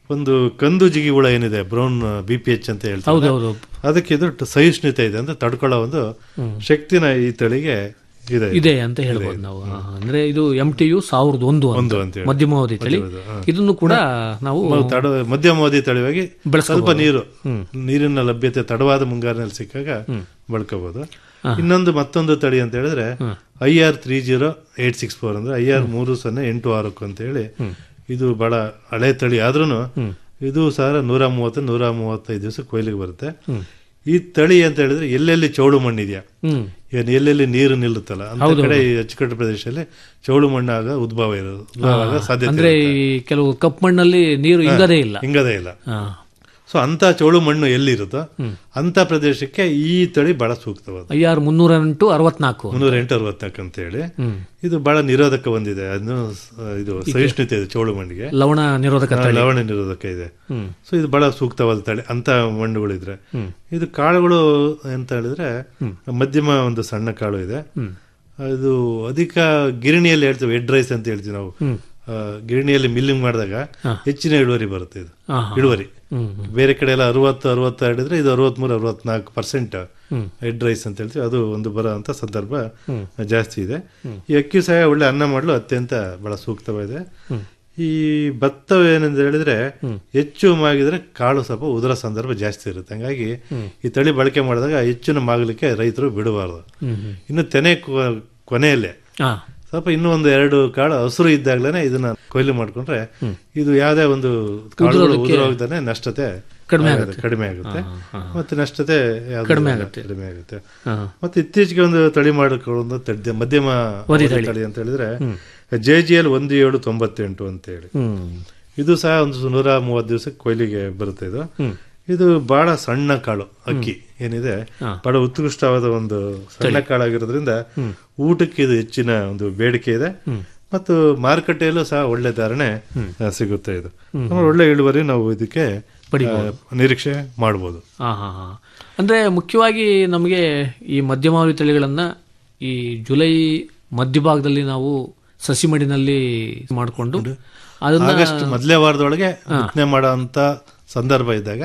Speaker 3: ಒಂದು ಕಂದು ಜಿಗಿ ಹುಳ ಏನಿದೆ ಬ್ರೌನ್ ಬಿ ಪಿ ಎಚ್ ಅಂತ ಹೇಳ್ತಾರೆ
Speaker 2: ಹೌದು ಹೌದು
Speaker 3: ಅದಕ್ಕೆ ಇದು ಟ- ಸಹಿಷ್ಣುತೆ ಇದೆ ಅಂದ್ರೆ ತಡ್ಕೊಳ್ಳೋ ಒಂದು ಶಕ್ತಿನ ಈ ತಳಿಗೆ ಇದೆ
Speaker 2: ಇದೆ ಅಂತ ಹೇಳ್ಬೋದು ನಾವು ಆ, ಅಂದ್ರೆ ಇದು ಎಂ ಟಿ ಯು ಸಾವಿರದ ಒಂದು ಅಂತ.
Speaker 3: ಒಂದು ಅಂತ ಹೇಳಿ.
Speaker 2: ಮಧ್ಯಮಾವಧಿ ತಳಿ
Speaker 3: ಮಧ್ಯಮಾವಧಿ, ಹಾ.
Speaker 2: ಇದನ್ನು ಕೂಡ ನಾವು
Speaker 3: ತಡ ಮಧ್ಯಮಾವಧಿ ತಳಿವಾಗಿ
Speaker 2: ಬೆಳೆಸ್ಕೋಬಹುದು.
Speaker 3: ಸ್ವಲ್ಪ ನೀರು ನೀರಿನ ಲಭ್ಯತೆ ತಡವಾದ ಮುಂಗಾರಿನಲ್ಲಿ ಸಿಕ್ಕಾಗ ಬಳಕೋಬಹುದು ಇನ್ನೊಂದು ಮತ್ತೊಂದು ತಳಿ ಅಂತ ಹೇಳಿದ್ರೆ I R three zero eight six four ಅಂದ್ರೆ ಐ ಆರ್ ಮೂರು ಸೊನ್ನೆ ಎಂಟು ಆರಕ್ಕೆ ಅಂತ ಹೇಳಿ ಇದು ಬಹಳ ಹಳೆ ತಳಿ ಆದ್ರೂ ಇದು ಸಹ ನೂರ ಮೂವತ್ತು ನೂರ ಮೂವತ್ತೈದು ದಿವಸ ಕೊಯ್ಲಿಗೆ ಬರುತ್ತೆ ಈ ತಳಿ ಅಂತ ಹೇಳಿದ್ರೆ ಎಲ್ಲೆಲ್ಲಿ ಚೌಳು ಮಣ್ಣಿದೆಯಾ
Speaker 2: ಹ್ಮ್
Speaker 3: ಏನು ಎಲ್ಲೆಲ್ಲಿ ನೀರು ನಿಲ್ಲುತ್ತಲ್ಲ ಅಂತ ಕಡೆ ಈ ಅಚ್ಚುಕಟ್ಟು ಪ್ರದೇಶದಲ್ಲಿ ಚೌಳು ಮಣ್ಣಾಗ ಉದ್ಭವ ಇರೋದು ಉದ್ಭವ ಆಗೋ ಸಾಧ್ಯತೆ
Speaker 2: ಅಂದ್ರೆ ಈ ಕೆಲವು ಕಪ್ ಮಣ್ಣಲ್ಲಿ ನೀರು ಇಂಗದೇ ಇಲ್ಲ
Speaker 3: ಹಿಂಗದೇ ಇಲ್ಲ
Speaker 2: ಆ,
Speaker 3: ಸೊ ಅಂತ ಚೌಳು ಮಣ್ಣು ಎಲ್ಲಿರುತ್ತೋ ಅಂತ ಪ್ರದೇಶಕ್ಕೆ ಈ ತಳಿ ಬಹಳ ಸೂಕ್ತವಾದ
Speaker 2: ಐ ಆರ್ ಮುನ್ನೂರ ಎಂಟು ಅರವತ್ನಾಲ್ಕು
Speaker 3: ಮುನ್ನೂರ ಎಂಟು ಅರವತ್ನಾಲ್ಕು ಅಂತ ಹೇಳಿ
Speaker 2: ಹ್ಮ್
Speaker 3: ಇದು ಬಹಳ ನಿರೋಧಕ ಬಂದಿದೆ ಅದನ್ನು ಸ- ಇದು ಸಹಿಷ್ಣುತೆ ಇದೆ ಚೌಳು ಮಣ್ಣಿಗೆ
Speaker 2: ಲವಣ ನಿರೋಧಕ
Speaker 3: ಆ,
Speaker 2: ತಳಿ
Speaker 3: ಲವಣ ನಿರೋಧಕ ಇದೆ
Speaker 2: ಹ್ಮ್
Speaker 3: ಸೊ ಇದು ಬಹಳ ಸೂಕ್ತವಾದ ತಳಿ ಅಂತ ಮಣ್ಣುಗಳಿದ್ರೆ ಇದು ಕಾಳುಗಳು ಅಂತ ಹೇಳಿದ್ರೆ ಮಧ್ಯಮ ಒಂದು ಸಣ್ಣ ಕಾಳು ಇದೆ ಇದು ಅಧಿಕ ಗಿರಣಿಯಲ್ಲಿ ಹೇಳ್ತೀವಿ ಹೆಡ್ ರೈಸ್ ಅಂತ ಹೇಳ್ತೀವಿ ನಾವು ಆ, ಗಿರಣಿಯಲ್ಲಿ ಮಿಲ್ಲಿಂಗ್ ಮಾಡಿದಾಗ ಹೆಚ್ಚಿನ ಇಳುವರಿ ಬರುತ್ತೆ ಇದು
Speaker 2: ಹಾ,
Speaker 3: ಇಳುವರಿ
Speaker 2: ಹ್ಮ್
Speaker 3: ಬೇರೆ ಕಡೆ ಎಲ್ಲ ಅರವತ್ತು ಅರವತ್ತು ಹಿಡಿದ್ರೆ ಇದು ಅರವತ್ಮೂರು ಅರವತ್ನಾಲ್ಕು ಪರ್ಸೆಂಟ್ ಹೆಡ್ ರೈಸ್ ಅಂತ ಹೇಳ್ತೀವಿ ಅದು ಒಂದು ಬರೋ ಅಂತ ಸಂದರ್ಭ ಜಾಸ್ತಿ ಇದೆ ಈ ಅಕ್ಕಿ ಸಹ ಒಳ್ಳೆ ಅನ್ನ ಮಾಡಲು ಅತ್ಯಂತ ಬಹಳ ಸೂಕ್ತವಾಗಿದೆ ಈ ಭತ್ತ ಏನಂತ ಹೇಳಿದ್ರೆ ಹೆಚ್ಚು ಮಾಗಿದ್ರೆ ಕಾಳು ಸ್ವಲ್ಪ ಉದುರ ಸಂದರ್ಭ ಜಾಸ್ತಿ ಇರುತ್ತೆ ಹಂಗಾಗಿ ಈ ತಳಿ ಬಳಕೆ ಮಾಡಿದಾಗ ಹೆಚ್ಚಿನ ಮಾಗಲಿಕ್ಕೆ ರೈತರು ಬಿಡಬಾರ್ದು ಇನ್ನು ತೆನೆ ಕೊ- ಕೊನೆಯಲ್ಲೇ
Speaker 2: ಹಾ
Speaker 3: ಸ್ವಲ್ಪ ಇನ್ನೂ ಒಂದು ಎರಡು ಕಾಳು ಹಸಿರು ಇದ್ದಾಗಲೇ ಇದನ್ನ ಕೊಯ್ಲು ಮಾಡ್ಕೊಂಡ್ರೆ ಇದು ಯಾವುದೇ ಒಂದು ಕಾಳುಗಳು ಉದುರೋಗದೇ ನಷ್ಟತೆ
Speaker 2: ಕಡಿಮೆ
Speaker 3: ಆಗುತ್ತೆ, ಕಡಿಮೆ ಆಗುತ್ತೆ ಮತ್ತೆ ನಷ್ಟತೆ ಯಾವ್ದು
Speaker 2: ಕಡಿಮೆ
Speaker 3: ಇಲ್ಲ,
Speaker 2: ಆಗುತ್ತೆ.
Speaker 3: ಕಡಿಮೆ ಆಗುತ್ತೆ
Speaker 2: ಹಾ
Speaker 3: ಮತ್ತೆ ಇತ್ತೀಚೆಗೆ ಒಂದು ತಳಿ ಮಾಡಿಕೊಳ್ಳೋ ತಡ್ದೆ ಮಧ್ಯಮ
Speaker 2: ವರಿ
Speaker 3: ಅವಧಿ ತಳಿ ಅಂತ ಹೇಳಿದ್ರೆ ಜೆ ಜಿ ಎಲ್ ಒಂದು ಏಳು ತೊಂಬತ್ತೆಂಟು ಅಂತ ಹೇಳಿ
Speaker 2: ಹ್ಮ್
Speaker 3: ಇದು ಸಹ ಒಂದು ನೂರ ಮೂವತ್ತು ದಿವಸಕ್ಕೆ ಕೊಯ್ಲಿಗೆ ಬರುತ್ತೆ ಇದು ಇದು ಬಹಳ ಸಣ್ಣ ಕಾಳು ಅಕ್ಕಿ ಏನಿದೆ ಬಹಳ ಉತ್ಕೃಷ್ಟವಾದ ಒಂದು ಸಣ್ಣ ಕಾಳಾಗಿರೋದ್ರಿಂದ ಊಟಕ್ಕೆ ಇದು ಹೆಚ್ಚಿನ ಒಂದು ಬೇಡಿಕೆ ಇದೆ ಮತ್ತು ಮಾರುಕಟ್ಟೆಯಲ್ಲೂ ಸಹ ಒಳ್ಳೆ ಧಾರಣೆ ಆ, ಸಿಗುತ್ತೆ ಇದು ಆಮೇಲೆ ಒಳ್ಳೆ ಇಳುವರಿ ನಾವು ಇದಕ್ಕೆ ಆ, ನಿರೀಕ್ಷೆ ಮಾಡಬಹುದು
Speaker 2: ಹಾ ಹಾ ಹಾ ಅಂದ್ರೆ ಮುಖ್ಯವಾಗಿ ನಮಗೆ ಈ ಮಧ್ಯಮಾವಧಿ ತಳಿಗಳನ್ನ ಈ ಜುಲೈ ಮಧ್ಯಭಾಗದಲ್ಲಿ ನಾವು ಸಸಿ ಮಡಿನಲ್ಲಿ ಮಾಡಿಕೊಂಡು ಅದನ್ನ
Speaker 3: ಆಗಸ್ಟ್ ಮೊದಲೇ ವಾರದೊಳಗೆ ಬಿತ್ತನೆ ಮಾಡೋ ಅಂತ ಸಂದರ್ಭ ಇದ್ದಾಗ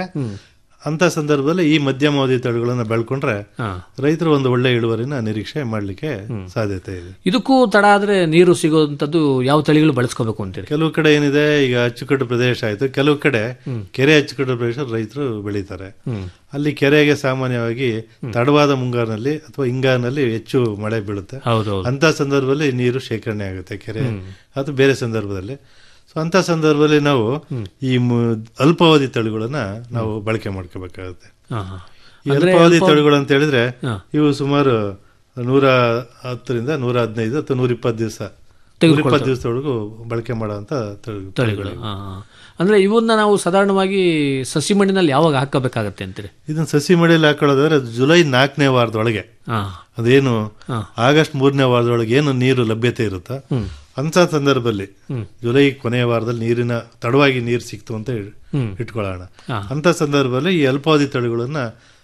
Speaker 3: ಅಂತ ಸಂದರ್ಭದಲ್ಲಿ ಈ ಮಧ್ಯಮ ಅವಧಿ ತಳಿಗಳನ್ನ ಬೆಳ್ಕೊಂಡ್ರೆ
Speaker 2: ಹಾ.
Speaker 3: ರೈತರು ಒಂದು ಒಳ್ಳೆ ಇಳುವರಿನ ನಿರೀಕ್ಷೆ ಮಾಡ್ಲಿಕ್ಕೆ ಸಾಧ್ಯತೆ ಇದೆ
Speaker 2: ಇದಕ್ಕೂ ತಡ ಆದ್ರೆ ನೀರು ಸಿಗುವಂತದ್ದು ಯಾವ ತಳಿಗಳು ಬಳಸ್ಕೋಬೇಕು ಅಂತೀರಿ
Speaker 3: ಕೆಲವು ಕಡೆ ಏನಿದೆ ಈಗ ಅಚ್ಚುಕಟ್ಟು ಪ್ರದೇಶ ಆಯ್ತು ಕೆಲವು ಕಡೆ ಕೆರೆ ಅಚ್ಚುಕಟ್ಟು ಪ್ರದೇಶ ರೈತರು ಬೆಳೀತಾರೆ ಅಲ್ಲಿ ಕೆರೆಗೆ ಸಾಮಾನ್ಯವಾಗಿ ತಡವಾದ ಮುಂಗಾರಿನಲ್ಲಿ ಅಥವಾ ಹಿಂಗಾರಿನಲ್ಲಿ ಹೆಚ್ಚು ಮಳೆ ಬೀಳುತ್ತೆ
Speaker 2: ಹೌದೌದು
Speaker 3: ಅಂತ ಸಂದರ್ಭದಲ್ಲಿ ನೀರು ಶೇಖರಣೆ ಆಗುತ್ತೆ ಕೆರೆ ಅಥವಾ ಬೇರೆ ಸಂದರ್ಭದಲ್ಲಿ ಸೊ ಅಂತ ಸಂದರ್ಭದಲ್ಲಿ ನಾವು ಈ ಮು- ಅಲ್ಪಾವಧಿ ತಳಿಗಳನ್ನ ನಾವು ಬಳಕೆ ಮಾಡ್ಕೋಬೇಕಾಗುತ್ತೆ
Speaker 2: ಹಾ ಹಾ
Speaker 3: ಈ ಅಲ್ಪಾವಧಿ ತಳಿಗಳು ಅಂತ ಹೇಳಿದ್ರೆ
Speaker 2: ಹಾ.
Speaker 3: ಇವು ಸುಮಾರು ನೂರ ಹತ್ತರಿಂದ ನೂರ ಹದಿನೈದು ಅಥವಾ ನೂರ ಇಪ್ಪತ್ತು ದಿವಸ ನೂರ ಇಪ್ಪತ್ತು ದಿವಸದೊಳಗೂ ಬಳಕೆ ಮಾಡುವಂತ ತಳಿ-
Speaker 2: ತಳಿಗಳು ಹಾ ಹಾ. ಅಂದ್ರೆ ಇವನ್ನ ನಾವು ಸಾಧಾರಣವಾಗಿ ಸಸಿ ಮಣ್ಣಿನಲ್ಲಿ ಯಾವಾಗ ಹಾಕಬೇಕಾಗತ್ತೆ ಅಂತೀರಿ
Speaker 3: ಇದನ್ನ ಸಸಿ ಮಡಿಯಲ್ಲಿ ಹಾಕೊಳ್ಳೋದಾದ್ರೆ ಜುಲೈ ನಾಲ್ಕನೇ ವಾರದೊಳಗೆ
Speaker 2: ಹಾ
Speaker 3: ಅದೇನು
Speaker 2: ಹಾ.
Speaker 3: ಆಗಸ್ಟ್ ಮೂರನೇ ವಾರದೊಳಗೆ ಏನು ನೀರು ಲಭ್ಯತೆ ಇರುತ್ತೋ ಅಂತ ಸಂದರ್ಭದಲ್ಲಿ ಜುಲೈ ಕೊನೆಯ ವಾರದಲ್ಲಿ ನೀರಿನ ತಡವಾಗಿ ನೀರು ಸಿಕ್ತು ಅಂತ ಇಡ್- ಇಟ್ಕೊಳ್ಳೋಣ ಅಂತ ಸಂದರ್ಭದಲ್ಲಿ ಈ ಅಲ್ಪಾವಧಿ ತಳಿಗಳನ್ನ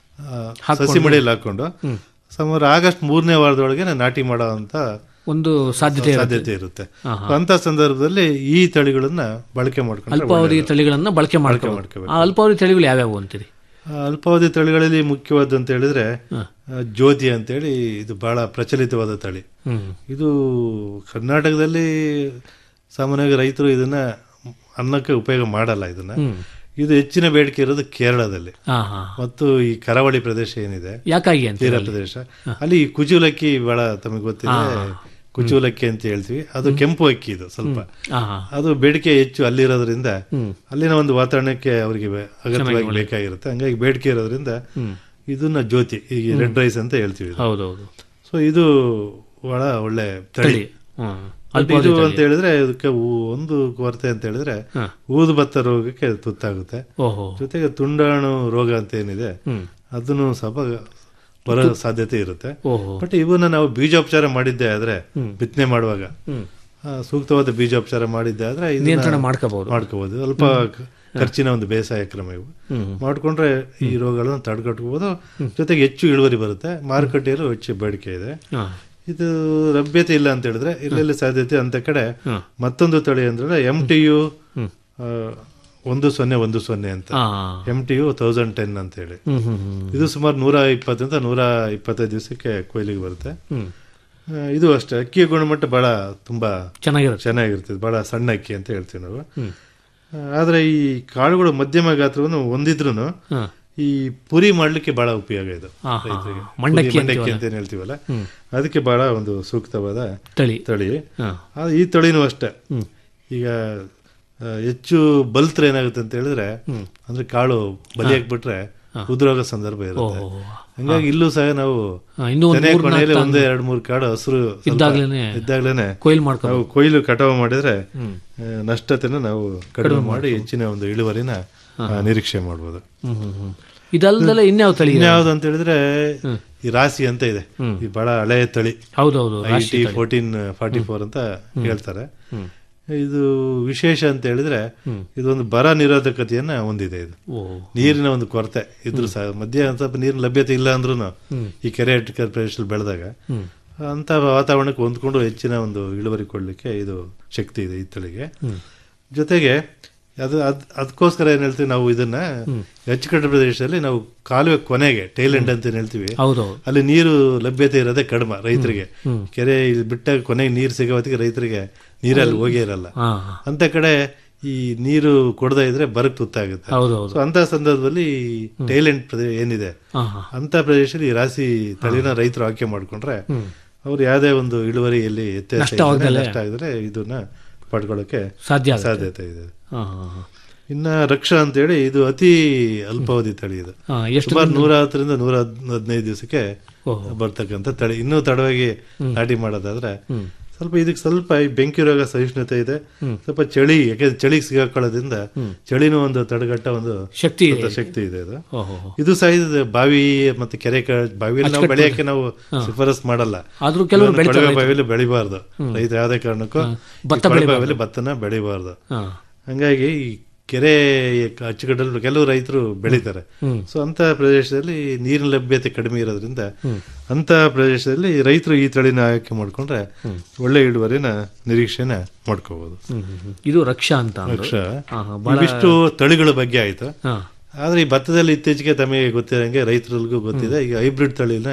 Speaker 3: ಆ, ಸಸಿ ಮಡಿಯಲ್ಲಿ ಹಾಕೊಂಡು ಸುಮಾರು ಆಗಸ್ಟ್ ಮೂರನೇ ವಾರದೊಳಗೆ ನಾಟಿ ಮಾಡೋ ಅಂತ
Speaker 2: ಒಂದು ಸಾಧ್ಯತೆ ಇರುತ್ತೆ.
Speaker 3: ಸಾಧ್ಯತೆ ಇರುತ್ತೆ So ಅಂತ ಸಂದರ್ಭದಲ್ಲಿ ಈ ತಳಿಗಳನ್ನ ಬಳಕೆ ಮಾಡ್ಕೊಂಡ್ರೆ
Speaker 2: ಅಲ್ಪಾವಧಿ ತಳಿಗಳನ್ನ ಬಳಕೆ ಮಾಡ್ಕೋಬೇಕು
Speaker 3: ಮಾಡ್ಕೋಬೇಕು.
Speaker 2: ಆ ಅಲ್ಪಾವಧಿ ತಳಿಗಳು ಯಾವ್ಯಾವು ಅಂತೀರಿ
Speaker 3: ಆ, ಅಲ್ಪಾವಧಿ ತಳಿಗಳಲ್ಲಿ ಮುಖ್ಯವಾದ ಅಂತ ಹೇಳಿದ್ರೆ ಆ, ಜ್ಯೋತಿ ಅಂತೇಳಿ ಇದು ಬಹಳ ಪ್ರಚಲಿತವಾದ ತಳಿ
Speaker 2: ಹ್ಮ್
Speaker 3: ಇದು ಕರ್ನಾಟಕದಲ್ಲಿ ಸಾಮಾನ್ಯವಾಗಿ ರೈತರು ಇದನ್ನ ಅನ್ನಕ್ಕೆ ಉಪಯೋಗ ಮಾಡಲ್ಲ ಇದನ್ನ ಇದು ಹೆಚ್ಚಿನ ಬೇಡಿಕೆ ಇರೋದು ಕೇರಳದಲ್ಲಿ
Speaker 2: ಹಾ ಹಾ
Speaker 3: ಮತ್ತು ಈ ಕರಾವಳಿ ಪ್ರದೇಶ ಏನಿದೆ
Speaker 2: ಯಾಕಾಗಿ ಅಂತ
Speaker 3: ತೀರ ಪ್ರದೇಶ ಅಲ್ಲಿ ಈ ಕುಚುಲಕ್ಕಿ ಬಹಳ ತಮಗೆ ಗೊತ್ತಿದೆ ಕುಚುಲಕ್ಕಿ ಅಂತ ಹೇಳ್ತೀವಿ ಅದು ಕೆಂಪು ಅಕ್ಕಿ ಇದು ಸ್ವಲ್ಪ
Speaker 2: ಹಾ ಹಾ
Speaker 3: ಅದು ಬೇಡಿಕೆ ಹೆಚ್ಚು ಅಲ್ಲಿರೋದ್ರಿಂದ ಅಲ್ಲಿನ ಒಂದು ವಾತಾವರಣಕ್ಕೆ ಅವರಿಗೆ ಬೆ- ಅಗತ್ಯವಾಗಿ ಬೇಕಾಗಿರುತ್ತೆ ಹಂಗಾಗಿ ಬೇಡಿಕೆ ಇರೋದ್ರಿಂದ ಇದನ್ನ ಜ್ಯೋತಿ ಈಗ ರೆಡ್ ರೈಸ್ ಅಂತ ಹೇಳ್ತೀವಿ ಇದು.
Speaker 2: ಹೌದೌದು
Speaker 3: ಸೊ ಇದು ಬಹಳ ಒಳ್ಳೆ ತಳಿ
Speaker 2: ತಳಿ ಹ್ಮ್
Speaker 3: ಬಟ್ ಇದು ಅಂತ ಹೇಳಿದ್ರೆ ಇದಕ್ಕೆ ಊ- ಒಂದು ಕೊರತೆ ಅಂತ ಹೇಳಿದ್ರೆ ಊದು ಭತ್ತ ರೋಗಕ್ಕೆ ತುತ್ತಾಗುತ್ತೆ
Speaker 2: ಓಹೋ
Speaker 3: ಜೊತೆಗೆ ತುಂಡಾಣು ರೋಗ ಅಂತ ಏನಿದೆ ಅದನ್ನು ಸ್ವಲ್ಪ ಬರೋ ಸಾಧ್ಯತೆ ಇರುತ್ತೆ
Speaker 2: ಓಹೋ
Speaker 3: ಬಟ್ ಇವನ್ನ ನಾವು ಬೀಜೋಪಚಾರ ಮಾಡಿದ್ದೆ ಆದ್ರೆ ಬಿತ್ತನೆ ಮಾಡುವಾಗ ಆ, ಸೂಕ್ತವಾದ ಬೀಜೋಪಚಾರ ಮಾಡಿದ್ದೆ ಆದ್ರೆ ಇದನ್ನ
Speaker 2: ನಿಯಂತ್ರಣ ಮಾಡ್ಕೋಬಹುದು
Speaker 3: ಮಾಡ್ಕೋಬಹುದು ಅಲ್ಪ ಕ- ಖರ್ಚಿನ ಒಂದು ಬೇಸಾಯ ಕ್ರಮ ಇವು ಮಾಡ್ಕೊಂಡ್ರೆ ಈ ರೋಗಗಳನ್ನು ತಡೆಗಟ್ಟಬಹುದು ಜೊತೆಗೆ ಹೆಚ್ಚು ಇಳುವರಿ ಬರುತ್ತೆ ಮಾರುಕಟ್ಟೆಯಲ್ಲೂ ಹೆಚ್ಚು ಬೇಡಿಕೆ ಇದೆ
Speaker 2: ಹಾ
Speaker 3: ಇದು ಲಭ್ಯತೆ ಇಲ್ಲ ಅಂತ ಹೇಳಿದ್ರೆ ಇಲ್ಲೆಲ್ಲಿ ಸಾಧ್ಯತೆ ಅಂತ ಕಡೆ ಮತ್ತೊಂದು ತಳಿ ಅಂದ್ರೆ ಎಂ ಟಿ ಯು ಒಂದು ಸೊನ್ನೆ ಒಂದು ಸೊನ್ನೆ ಅಂತ
Speaker 2: ಆ,
Speaker 3: M T U thousand ten ಅಂತ ಹೇಳಿ
Speaker 2: ಹ್ಮ್ ಹ್ಮ್ ಹ್ಮ್
Speaker 3: ಇದು ಸುಮಾರು ನೂರ ಇಪ್ಪತ್ತರಿಂದ ನೂರ ಇಪ್ಪತ್ತೈದು ದಿವಸಕ್ಕೆ ಕೊಯ್ಲಿಗೆ ಬರುತ್ತೆ
Speaker 2: ಹ್ಮ್
Speaker 3: ಆ, ಇದು ಅಷ್ಟೇ ಅಕ್ಕಿಯ ಗುಣಮಟ್ಟ ಬಹಳ ತುಂಬಾ
Speaker 2: ಚೆನ್ನಾಗಿರುತ್ತೆ
Speaker 3: ಚೆನ್ನಾಗಿರ್ತದೆ ಬಹಳ ಸಣ್ಣ ಅಕ್ಕಿ ಅಂತ ಹೇಳ್ತೀವಿ ನಾವು
Speaker 2: ಹ್ಮ್.
Speaker 3: ಆ, ಆದ್ರೆ ಈ ಕಾಳುಗಳು ಮಧ್ಯಮ ಗಾತ್ರವನ್ನು ಹೊಂದಿದ್ರು
Speaker 2: ಹಾ.
Speaker 3: ಈ ಪುರಿ ಮಾಡ್ಲಿಕ್ಕೆ ಬಹಳ ಉಪಯೋಗ ಇದು
Speaker 2: ಹಾ, ಹಾ,
Speaker 3: ರೈತರಿಗೆ
Speaker 2: ಹಾ. ಮಂಡಕ್ಕಿ
Speaker 3: ಪುರಿ, ಮಂಡಕ್ಕಿ
Speaker 2: ಅಂತೀವಲ್ಲ.
Speaker 3: ಅಂತ ಏನ್ ಹೇಳ್ತೀವಲ್ಲ ಅದಕ್ಕೆ ಬಹಳ ಒಂದು ಸೂಕ್ತವಾದ
Speaker 2: ತಳಿ
Speaker 3: ತಳಿ
Speaker 2: ಹಾ.
Speaker 3: ಆ, ಈ ತಳಿನೂ ಅಷ್ಟೇ
Speaker 2: ಹ್ಮ್.
Speaker 3: ಈಗ ಆ, ಹೆಚ್ಚು ಬಲ್ತ್ರೆ ಏನಾಗುತ್ತೆ ಅಂತ ಹೇಳಿದ್ರೆ ಅಂದ್ರೆ ಕಾಳು ಬಲಿಯಾಗಿ ಬಿಟ್ರೆ ಉದುರೋಗೋ ಸಂದರ್ಭ ಇರುತ್ತೆ
Speaker 2: ಓಹೋ.
Speaker 3: ಹಂಗಾಗಿ ಇಲ್ಲೂ ಸಹ ನಾವು
Speaker 2: ಹಾ, ಇನ್ನೂ ಒಂದ್
Speaker 3: ತೆನೆ
Speaker 2: ಮೂರ್
Speaker 3: ಕೊನೆಯಲ್ಲಿ
Speaker 2: ನಾಲ್ಕು
Speaker 3: ಒಂದೇ ಎರಡು ಮೂರು ಕಾಳು ಹಸಿರು ಸ್ವಲ್ಪ
Speaker 2: ಇದ್ದಾಗ್ಲೇನೆ
Speaker 3: ಇದ್ದಾಗ್ಲೇನೆ
Speaker 2: ಕೊಯ್ಲು ಮಾಡ್ಕೊ
Speaker 3: ನಾವು ಕೊಯ್ಲು ಕಟಾವು ಮಾಡಿದ್ರೆ ಆ, ನಷ್ಟತೆನ ನಾವು ಕಡಿಮೆ ಮಾಡಿ ಹೆಚ್ಚಿನ ಒಂದು ಇಳುವರಿನ ಆ, ನಿರೀಕ್ಷೆ ಮಾಡ್ಬೋದು
Speaker 2: ಹ್ಮ್ ಹ್ಮ್ ಹ್ಮ್ ಇದಲ್ದಲ್ಲ ಇನ್ಯಾವ ತಳಿ ಇದೆ?
Speaker 3: ಇನ್ಯಾವ್ದು ಅಂತ ಹೇಳಿದ್ರೆ ಈ ರಾಸಿ ಅಂತ ಇದೆ ಈ ಬಹಳ ಹಳೆಯ ತಳಿ
Speaker 2: ಹೌದೌದು
Speaker 3: I T fourteen forty four ಅಂತ ಹೇಳ್ತಾರೆ ಇದು ವಿಶೇಷ ಅಂತ ಹೇಳಿದ್ರೆ ಇದೊಂದು ಬರ ನಿರೋಧಕತೆಯನ್ನ ಹೊಂದಿದೆ ಇದು
Speaker 2: ಓ
Speaker 3: ನೀರಿನ ಒಂದು ಕೊರತೆ ಇದ್ರು ಸಹ ಮಧ್ಯ ಒಂದ್ ಸ್ವಲ್ಪ ನೀರಿನ ಲಭ್ಯತೆ ಇಲ್ಲ ಅಂದ್ರೂ ಈ ಕೆರೆ ಅಟ್ಕರ್ ಪ್ರದೇಶದಲ್ಲಿ ಬೆಳೆದಾಗ ಅಂತ ವಾತಾವರಣಕ್ಕೆ ಹೊಂದ್ಕೊಂಡು ಹೆಚ್ಚಿನ ಒಂದು ಇಳುವರಿ ಕೊಡ್ಲಿಕ್ಕೆ ಇದು ಶಕ್ತಿ ಇದೆ ಈ ತಳಿಗೆ ಜೊತೆಗೆ ಅದು ಅದ್ ಅದಕ್ಕೋಸ್ಕರ ಏನ್ ಹೇಳ್ತೀವಿ ನಾವು ಇದನ್ನ ಅಚ್ಚುಕಟ್ಟು ಪ್ರದೇಶದಲ್ಲಿ ನಾವು ಕಾಲುವೆ ಕೊನೆಗೆ ಟೈಲ್ ಎಂಡ್ ಅಂತ ಏನ್ ಹೇಳ್ತೀವಿ
Speaker 2: ಹೌದೌದು
Speaker 3: ಅಲ್ಲಿ ನೀರು ಲಭ್ಯತೆ ಇರೋದೇ ಕಡಿಮೆ ರೈತರಿಗೆ ಕೆರೆ ಇಲ್ಲಿ ಬಿಟ್ಟಾಗ ಕೊನೆಗೆ ನೀರು ಸಿಗೋ ಹೊತ್ತಿಗೆ ರೈತರಿಗೆ ನೀರಲ್ಲಿ ಹೋಗೇ ಇರಲ್ಲ
Speaker 2: ಹಾ
Speaker 3: ಅಂತ ಕಡೆ ಈ ನೀರು ಕೊಡದೇ ಇದ್ರೆ ಬರಕ್ ತುತ್ತಾಗುತ್ತೆ
Speaker 2: ಹೌದೌದು
Speaker 3: ಸೊ ಅಂತ ಸಂದರ್ಭದಲ್ಲಿ ಟೈಲೆಂಟ್ ಪ್ರದೇಶ ಏನಿದೆ
Speaker 2: ಹಾ ಹಾ
Speaker 3: ಅಂತ ಪ್ರದೇಶದಲ್ಲಿ ಈ ರಾಸಿ ತಳಿನ ರೈತರು ಆಯ್ಕೆ ಮಾಡ್ಕೊಂಡ್ರೆ ಅವ್ರು ಯಾವುದೇ ಒಂದು ಇಳುವರಿಯಲ್ಲಿ ವ್ಯತ್ಯಾಸ
Speaker 2: ನಷ್ಟ
Speaker 3: ಇಲ್ದೇ
Speaker 2: ಆಗ್ದಲೇ.
Speaker 3: ನಷ್ಟ ಆಗಿದ್ರೆ ಇದನ್ನ ಪಡ್ಕೊಳ್ಳೋಕೆ
Speaker 2: ಸಾಧ್ಯ ಆಗುತ್ತೆ
Speaker 3: ಸಾಧ್ಯತೆ ಇದೆ
Speaker 2: ಹಾ ಹಾ ಹಾ.
Speaker 3: ಇನ್ನ ರಕ್ಷಾ ಅಂತೇಳಿ ಇದು ಅತಿ ಅಲ್ಪಾವಧಿ ತಳಿ ಇದು
Speaker 2: ಹಾ ಎಷ್ಟು
Speaker 3: ಸುಮಾರು ನೂರ ಹತ್ತರಿಂದ ನೂರ ಹದ್- ಹದಿನೈದು ದಿವಸಕ್ಕೆ
Speaker 2: ಓಹೋ.
Speaker 3: ಬರ್ತಕ್ಕಂಥ ತಳಿ ಇನ್ನೂ ತಡವಾಗಿ ನಾಟಿ ಮಾಡೋದಾದ್ರೆ ಸ್ವಲ್ಪ ಇದಕ್ಕೆ ಸ್ವಲ್ಪ ಈ ಬೆಂಕಿ ರೋಗ ಸಹಿಷ್ಣುತೆ ಇದೆ ಸ್ವಲ್ಪ ಚಳಿ ಯಾಕೆಂದ್ರೆ ಚಳಿಗೆ ಸಿಗಾಕೊಳ್ಳೋದ್ರಿಂದ ಚಳಿನೂ ಒಂದು ತಡೆಗಟ್ಟ ಒಂದು
Speaker 2: ಶಕ್ತಿ ಇದೆ
Speaker 3: ಸ್ವಲ್ಪ ಶಕ್ತಿ ಇದೆ ಇದು
Speaker 2: ಓಹೋ
Speaker 3: ಇದು ಸಹ ಇದು ಬಾವಿ ಮತ್ತೆ ಕೆರೆ ಕ- ಬಾವಿಯಲ್ಲಿ ನಾವು ಬೆಳೆಯಕ್ಕೆ ನಾವು ಶಿಫಾರಸ್ ಮಾಡಲ್ಲ
Speaker 2: ಆದ್ರೂ ಕೆಲವರು
Speaker 3: ಇವನ್ನ ಕೊಳವೆ ಬಾವಿಯಲ್ಲಿ ಬೆಳಿಬಾರ್ದು ರೈತ ಯಾವುದೇ ಕಾರಣಕ್ಕೂ
Speaker 2: ಭತ್ತ
Speaker 3: ಈ ಕೊಳವೆ ಬಾವಿಯಲ್ಲಿ ಭತ್ತನ ಬೆಳಿಬಾರ್ದು
Speaker 2: ಹಾ
Speaker 3: ಹಂಗಾಗಿ ಈ ಕೆರೆ ಅಚ್ಚುಕಟ್ಟಲ್ಲಿ ಕೆಲವು ರೈತರು ಬೆಳೀತಾರೆ ಸೊ ಅಂತ ಪ್ರದೇಶದಲ್ಲಿ ನೀರಿನ ಲಭ್ಯತೆ ಕಡಿಮೆ ಇರೋದ್ರಿಂದ ಅಂತ ಪ್ರದೇಶದಲ್ಲಿ ರೈತರು ಈ ತಳಿನ ಆಯ್ಕೆ ಮಾಡ್ಕೊಂಡ್ರೆ ಒಳ್ಳೆ ಇಳುವರಿನ ನಿರೀಕ್ಷೆನ ಮಾಡ್ಕೋಬಹುದು
Speaker 2: ಹ್ಮ್ ಹ್ಮ್ ಹ್ಮ್. ಇದು ರಕ್ಷಾ ಅಂತ ಅಂದ್ರು.
Speaker 3: ರಕ್ಷಾ
Speaker 2: ಹಾ, ಹಾ,
Speaker 3: ಇವಿಷ್ಟು ತಳಿಗಳ ಬಗ್ಗೆ ಆಯ್ತು
Speaker 2: ಹಾ
Speaker 3: ಆದ್ರೆ ಈ ಭತ್ತದಲ್ಲಿ ಇತ್ತೀಚೆಗೆ ತಮಗೆ ಗೊತ್ತಿರಂಗೆ ರೈತರಿಗೂ ಗೊತ್ತಿದೆ ಈಗ ಹೈಬ್ರಿಡ್ ತಳಿನ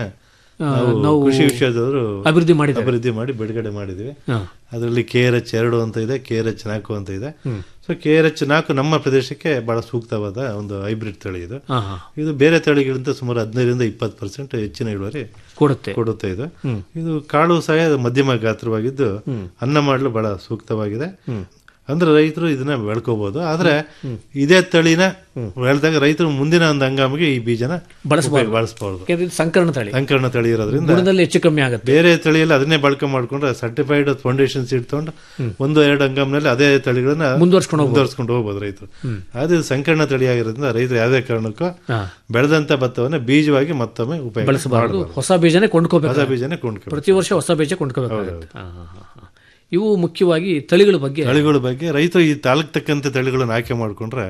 Speaker 3: ನಾವು ಕೃಷಿ ವಿಷಯದವರು
Speaker 2: ಅಭಿವೃದ್ಧಿ ಮಾಡಿದ್ದಾರೆ
Speaker 3: ಅಭಿವೃದ್ಧಿ ಮಾಡಿ ಬಿಡುಗಡೆ ಮಾಡಿದ್ವಿ
Speaker 2: ಹಾ
Speaker 3: ಅದರಲ್ಲಿ ಕೆ ಆರ್ ಎಚ್ ಎರಡು ಅಂತ ಇದೆ ಕೆ ಆರ್ ಎಚ್ ನಾಲ್ಕು ಅಂತ ಇದೆ ಸೊ ಕೆ ಆರ್ ಎಚ್ ನಾಲ್ಕು ನಮ್ಮ ಪ್ರದೇಶಕ್ಕೆ ಬಹಳ ಸೂಕ್ತವಾದ ಒಂದು ಹೈಬ್ರಿಡ್ ತಳಿ ಇದು
Speaker 2: ಹಾ ಹಾ
Speaker 3: ಇದು ಬೇರೆ ತಳಿಗಳಿಂದ ಸುಮಾರು ಹದಿನೈದರಿಂದ ಇಪ್ಪತ್ತು ಪರ್ಸೆಂಟ್ ಹೆಚ್ಚಿನ ಇಳುವರಿ
Speaker 2: ಕೊಡುತ್ತೆ
Speaker 3: ಕೊಡುತ್ತೆ ಇದು ಇದು ಕಾಳು ಸಹ ಅದು ಮಧ್ಯಮ ಗಾತ್ರವಾಗಿದ್ದು ಅನ್ನ ಮಾಡಲು ಬಹಳ ಸೂಕ್ತವಾಗಿದೆ ಅಂದ್ರೆ ರೈತರು ಇದನ್ನ ಬೆಳ್ಕೋಬಹುದು ಆದ್ರೆ ಇದೇ ತಳಿನ ಬೆಳೆದಾಗ ರೈತರು ಮುಂದಿನ ಒಂದು ಹಂಗಾಮಿಗೆ ಈ ಬೀಜನ
Speaker 2: ಬಳಸಬಹುದು
Speaker 3: ಬಳಸಬಹುದು
Speaker 2: ಯಾಕಂದ್ರೆ ಇದು ಸಂಕರಣ ತಳಿ
Speaker 3: ಸಂಕರಣ ತಳಿ ಇರೋದ್ರಿಂದ
Speaker 2: ಗುಣದಲ್ಲಿ ಹೆಚ್ಚು ಕಮ್ಮಿ ಆಗುತ್ತೆ
Speaker 3: ಬೇರೆ ತಳಿಯಲ್ಲಿ ಅದನ್ನೇ ಬಳಕೆ ಮಾಡ್ಕೊಂಡ್ರೆ ಸರ್ಟಿಫೈಡ್ ಫೌಂಡೇಶನ್ ಸೀಡ್ ತಗೊಂಡು ಒಂದು ಎರಡು ಹಂಗಾಮ್ನಲ್ಲಿ ಅದೇ ತಳಿಗಳನ್ನ
Speaker 2: ಮುಂದುವರ್ಸ್ಕೊಂಡು ಹೋಗ್ಬೋದು.
Speaker 3: ಮುಂದುವರ್ಸ್ಕೊಂಡು ಹೋಗ್ಬೋದು ರೈತರು ಅದು ಸಂಕರಣ ತಳಿ ಆಗಿರೋದ್ರಿಂದ ರೈತರು ಯಾವುದೇ ಕಾರಣಕ್ಕೂ
Speaker 2: ಹಾ
Speaker 3: ಬೆಳೆದಂತ ಭತ್ತವನ್ನ ಬೀಜವಾಗಿ ಮತ್ತೊಮ್ಮೆ ಉಪಯೋಗ
Speaker 2: ಬಳಸಬಾರದು ಹೊಸ ಬೀಜನೇ ಕೊಂಡ್ಕೋಬೇಕು
Speaker 3: ಹೊಸ ಬೀಜನೇ ಕೊಂಡ್ಕೊ
Speaker 2: ಪ್ರತಿ ವರ್ಷ ಹೊಸ ಬೀಜ ಕೊಂಡ್ಕೋಬೇಕಾಗುತ್ತೆ ಹಾ, ಹಾ, ಹಾ, ಹಾ. ಇವು ಮುಖ್ಯವಾಗಿ ತಳಿಗಳ ಬಗ್ಗೆ
Speaker 3: ತಳಿಗಳ ಬಗ್ಗೆ ರೈತರು ಈ ತಾಲೂಕ್ ತಕ್ಕಂತೆ ತಳಿಗಳನ್ನ ಆಯ್ಕೆ ಮಾಡ್ಕೊಂಡ್ರೆ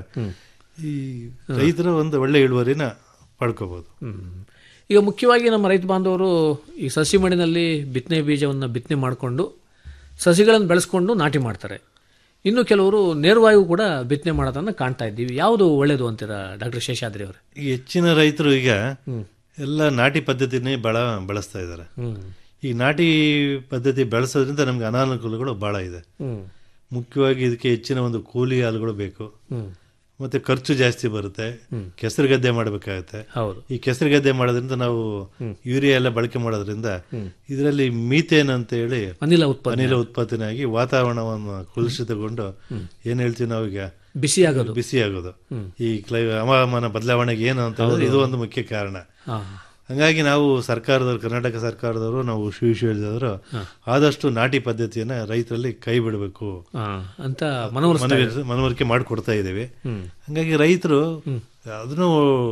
Speaker 3: ಈ ರೈತರ ಒಂದು ಒಳ್ಳೆ ಇಳುವರಿನ ಪಡ್ಕೋಬಹುದು
Speaker 2: ಹ್ಮ್. ಈಗ ಮುಖ್ಯವಾಗಿ ನಮ್ಮ ರೈತ ಬಾಂಧವರು ಈ ಸಸಿ ಮಣ್ಣಿನಲ್ಲಿ ಬಿತ್ತನೆ ಬೀಜವನ್ನು ಬಿತ್ತನೆ ಮಾಡಿಕೊಂಡು ಸಸಿಗಳನ್ನು ಬೆಳೆಸ್ಕೊಂಡು ನಾಟಿ ಮಾಡ್ತಾರೆ ಇನ್ನು ಕೆಲವರು ನೇರವಾಗಿ ಕೂಡ ಬಿತ್ತನೆ ಮಾಡೋದನ್ನ ಕಾಣ್ತಾ ಇದ್ದೀವಿ ಯಾವುದು ಒಳ್ಳೇದು ಅಂತೀರಾ ಡಾಕ್ಟರ್ ಶೇಷಾದ್ರಿ ಅವರು
Speaker 3: ಈ ಹೆಚ್ಚಿನ ರೈತರು ಈಗ ಎಲ್ಲ ನಾಟಿ ಪದ್ಧತಿನೇ ಬಹಳ ಬಳಸ್ತಾ ಇದ್ದಾರೆ
Speaker 2: ಹ್ಮ್
Speaker 3: ಈ ನಾಟಿ ಪದ್ಧತಿ ಬೆಳೆಸೋದ್ರಿಂದ ನಮ್ಗೆ ಅನಾನುಕೂಲಗಳು ಬಹಳ ಇದೆ
Speaker 2: ಹ್ಮ್
Speaker 3: ಮುಖ್ಯವಾಗಿ ಇದಕ್ಕೆ ಹೆಚ್ಚಿನ ಒಂದು ಕೂಲಿ ಹಾಲುಗಳು ಬೇಕು
Speaker 2: ಹ್ಮ್
Speaker 3: ಮತ್ತೆ ಖರ್ಚು ಜಾಸ್ತಿ ಬರುತ್ತೆ ಕೆಸರು ಗದ್ದೆ ಮಾಡಬೇಕಾಗತ್ತೆ
Speaker 2: ಹೌದು
Speaker 3: ಈ ಕೆಸರು ಗದ್ದೆ ಮಾಡೋದ್ರಿಂದ ನಾವು ಯೂರಿಯಾ ಎಲ್ಲ ಬಳಕೆ ಮಾಡೋದ್ರಿಂದ ಇದರಲ್ಲಿ ಮೀಥೇನ್ ಅಂತ ಹೇಳಿ
Speaker 2: ಅನಿಲ ಉತ್ಪನ್ನ
Speaker 3: ಅನಿಲ ಉತ್ಪತ್ತಿನಾಗಿ ವಾತಾವರಣವನ್ನು ಕಲುಷಿತಗೊಂಡು ಏನ್ ಹೇಳ್ತೀವಿ ನಾವೀಗ
Speaker 2: ಬಿಸಿ ಆಗೋದು
Speaker 3: ಬಿಸಿ ಆಗೋದು ಈ ಕ್ಲೈ ಹವಾಮಾನ ಬದಲಾವಣೆಗೆ ಏನು ಅಂತ ಹೇಳಿದ್ರೆ ಇದು ಒಂದು ಮುಖ್ಯ ಕಾರಣ
Speaker 2: ಹಾ
Speaker 3: ಹಂಗಾಗಿ ನಾವು ಸರ್ಕಾರದವರು ಕರ್ನಾಟಕ ಸರ್ಕಾರದವರು ನಾವು ವಿಶ್ವವಿದ್ಯಾಲಯದವರು ಆದಷ್ಟು ನಾಟಿ ಪದ್ಧತಿಯನ್ನ ರೈತರಲ್ಲಿ ಕೈ ಬಿಡಬೇಕು
Speaker 2: ಹಾ ಅಂತ ಮನವೊಲಿಸ್ತಾ
Speaker 3: ಮನವರಿಕೆ ಮನವರಿಕೆ ಮಾಡಿಕೊಡ್ತಾ ಇದ್ದೀವಿ ಹಂಗಾಗಿ ರೈತರು ಅದನ್ನು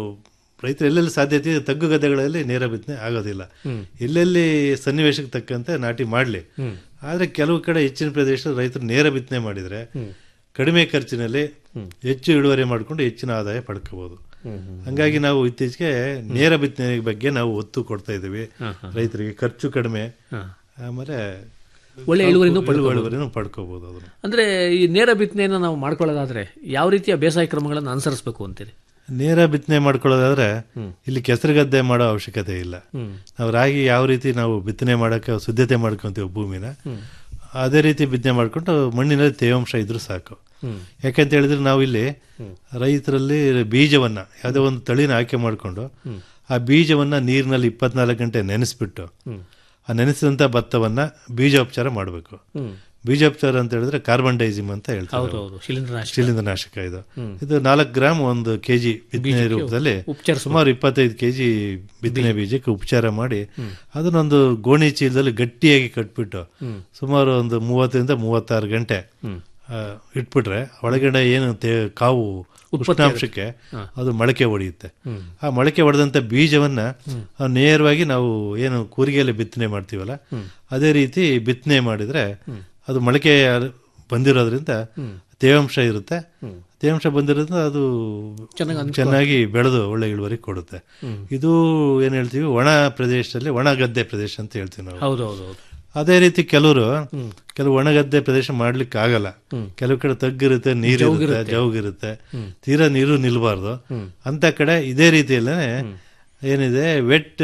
Speaker 3: ರೈತರು ಎಲ್ಲೆಲ್ಲಿ ಸಾಧ್ಯತೆ ಇದೆ ತಗ್ಗು ಗದ್ದೆಗಳಲ್ಲಿ ನೇರ ಬಿತ್ತನೆ ಆಗೋದಿಲ್ಲ ಎಲ್ಲೆಲ್ಲಿ ಸನ್ನಿವೇಶಕ್ಕೆ ತಕ್ಕಂತೆ ನಾಟಿ ಮಾಡಲಿ ಆದ್ರೆ ಕೆಲವು ಕಡೆ ಹೆಚ್ಚಿನ ಪ್ರದೇಶದಲ್ಲಿ ರೈತರು ನೇರ ಬಿತ್ತನೆ ಮಾಡಿದ್ರೆ ಕಡಿಮೆ ಖರ್ಚಿನಲ್ಲಿ ಹೆಚ್ಚು ಇಳುವರಿ ಮಾಡಿಕೊಂಡು ಹೆಚ್ಚಿನ ಆದಾಯ ಪಡ್ಕೋಬಹುದು ಹಂಗಾಗಿ ನಾವು ಇತ್ತೀಚೆಗೆ ನೇರ ಬಿತ್ತನೆ ಬಗ್ಗೆ ನಾವು ಒತ್ತು ಕೊಡ್ತಾ ಇದ್ದೀವಿ ರೈತರಿಗೆ ಖರ್ಚು ಕಡಿಮೆ ಆಮೇಲೆ
Speaker 2: ಒಳ್ಳೆ ಇಳುವರಿನೂ
Speaker 3: ಇಳುವರಿನೂ ಪಡ್ಕೋಬಹುದು ಅದನ್ನು
Speaker 2: ಅಂದ್ರೆ ಈ ನೇರ ಬಿತ್ತನೆಯನ್ನು ನಾವು ಮಾಡ್ಕೊಳ್ಳೋದಾದ್ರೆ ಯಾವ ರೀತಿಯ ಬೇಸಾಯ ಕ್ರಮಗಳನ್ನು ಅನುಸರಿಸಬೇಕು ಅಂತೀರಿ
Speaker 3: ನೇರ ಬಿತ್ತನೆ ಮಾಡ್ಕೊಳ್ಳೋದಾದ್ರೆ ಇಲ್ಲಿ ಕೆಸರು ಗದ್ದೆ ಮಾಡೋ ಅವಶ್ಯಕತೆ ಇಲ್ಲ ನಾವು ರಾಗಿ ಯಾವ ರೀತಿ ನಾವು ಬಿತ್ತನೆ ಮಾಡೋಕ್ಕೆ ಸಿದ್ಧತೆ ಮಾಡ್ಕೊಂತೀವಿ ಭೂಮಿನ ಅದೇ ರೀತಿ ಬಿತ್ತನೆ ಮಾಡ್ಕೊಂಡು ಮಣ್ಣಿನಲ್ಲಿ ತೇವಾಂಶ ಇದ್ರೂ ಸಾಕು ಯಾಕಂತ ಹೇಳಿದ್ರೆ ನಾವು ಇಲ್ಲಿ ರೈತರಲ್ಲಿ ಬೀಜವನ್ನ ಯಾವುದೋ ಒಂದು ತಳಿನ ಆಯ್ಕೆ ಮಾಡಿಕೊಂಡು ಆ ಬೀಜವನ್ನ ನೀರಿನಲ್ಲಿ ಇಪ್ಪತ್ನಾಲ್ಕು ಗಂಟೆ ನೆನೆಸ್ಬಿಟ್ಟು ಆ ನೆನೆಸಿದಂಥ ಭತ್ತವನ್ನ ಬೀಜೋಪಚಾರ ಮಾಡಬೇಕು ಬೀಜೋಪಚಾರ ಅಂತ ಹೇಳಿದ್ರೆ ಕಾರ್ಬನ್ ಡೈಸಿಮ್ ಅಂತ ಹೇಳ್ತಾರೆ
Speaker 2: ಹೌದು ಹೌದು ಶಿಲೀಂಧ್ರನಾಶಕ
Speaker 3: ಶಿಲೀಂಧ್ರನಾಶಕ ಇದು ಇದು ನಾಲ್ಕು ಗ್ರಾಮ್ ಒಂದು ಕೆಜಿ ಬಿತ್ತನೆ ರೂಪದಲ್ಲಿ
Speaker 2: ಉಪಚಾರ
Speaker 3: ಸುಮಾರು ಇಪ್ಪತ್ತೈದು ಕೆಜಿ ಬಿತ್ತನೆ ಬೀಜಕ್ಕೆ ಉಪಚಾರ ಮಾಡಿ ಅದನ್ನೊಂದು ಗೋಣಿ ಚೀಲದಲ್ಲಿ ಗಟ್ಟಿಯಾಗಿ ಕಟ್ಬಿಟ್ಟು ಸುಮಾರು ಒಂದು ಮೂವತ್ತರಿಂದ ಮೂವತ್ತಾರು ಗಂಟೆ ಆ, ಇಟ್ಬಿಟ್ರೆ ಒಳಗಡೆ ಏನು ತೇ- ಕಾವು ಉಷ್ಣಾಂಶಕ್ಕೆ ಅದು ಮೊಳಕೆ ಹೊಡೆಯುತ್ತೆ ಆ ಮೊಳಕೆ ಹೊಡೆದಂತ ಬೀಜವನ್ನ ಆ ನೇರವಾಗಿ ನಾವು ಏನು ಕೂರಿಗೆಯಲ್ಲಿ ಬಿತ್ತನೆ ಮಾಡ್ತೀವಲ್ಲ ಅದೇ ರೀತಿ ಬಿತ್ತನೆ ಮಾಡಿದ್ರೆ ಅದು ಮೊಳಕೆ ಬಂದಿರೋದ್ರಿಂದ ತೇವಾಂಶ ಇರುತ್ತೆ ತೇವಾಂಶ ಬಂದಿರೋದ್ರಿಂದ ಅದು ಚೆನ್ನಾಗಿ ಬೆಳೆದು ಒಳ್ಳೆ ಇಳುವರಿ ಕೊಡುತ್ತೆ ಇದು ಏನ್ ಹೇಳ್ತೀವಿ ಒಣ ಪ್ರದೇಶದಲ್ಲಿ ಒಣ ಗದ್ದೆ ಪ್ರದೇಶ ಅಂತ ಹೇಳ್ತೀವಿ ನಾವು
Speaker 2: ಹೌದು ಹೌದು ಹೌದು
Speaker 3: ಅದೇ ರೀತಿ ಕೆಲವರು ಕೆಲವು ಒಣಗದ್ದೆ ಪ್ರದೇಶ ಮಾಡ್ಲಿಕ್ಕೆ ಆಗಲ್ಲ ಕೆಲವು ಕಡೆ ತಗ್ಗಿರುತ್ತೆ ನೀರಿರುತ್ತೆ ಜೌಗಿರುತ್ತೆ ತೀರಾ ನೀರು ನಿಲ್ಬಾರ್ದು ಅಂತ ಕಡೆ ಇದೇ ರೀತಿಯಲ್ಲೇ ಏನಿದೆ ವೆಟ್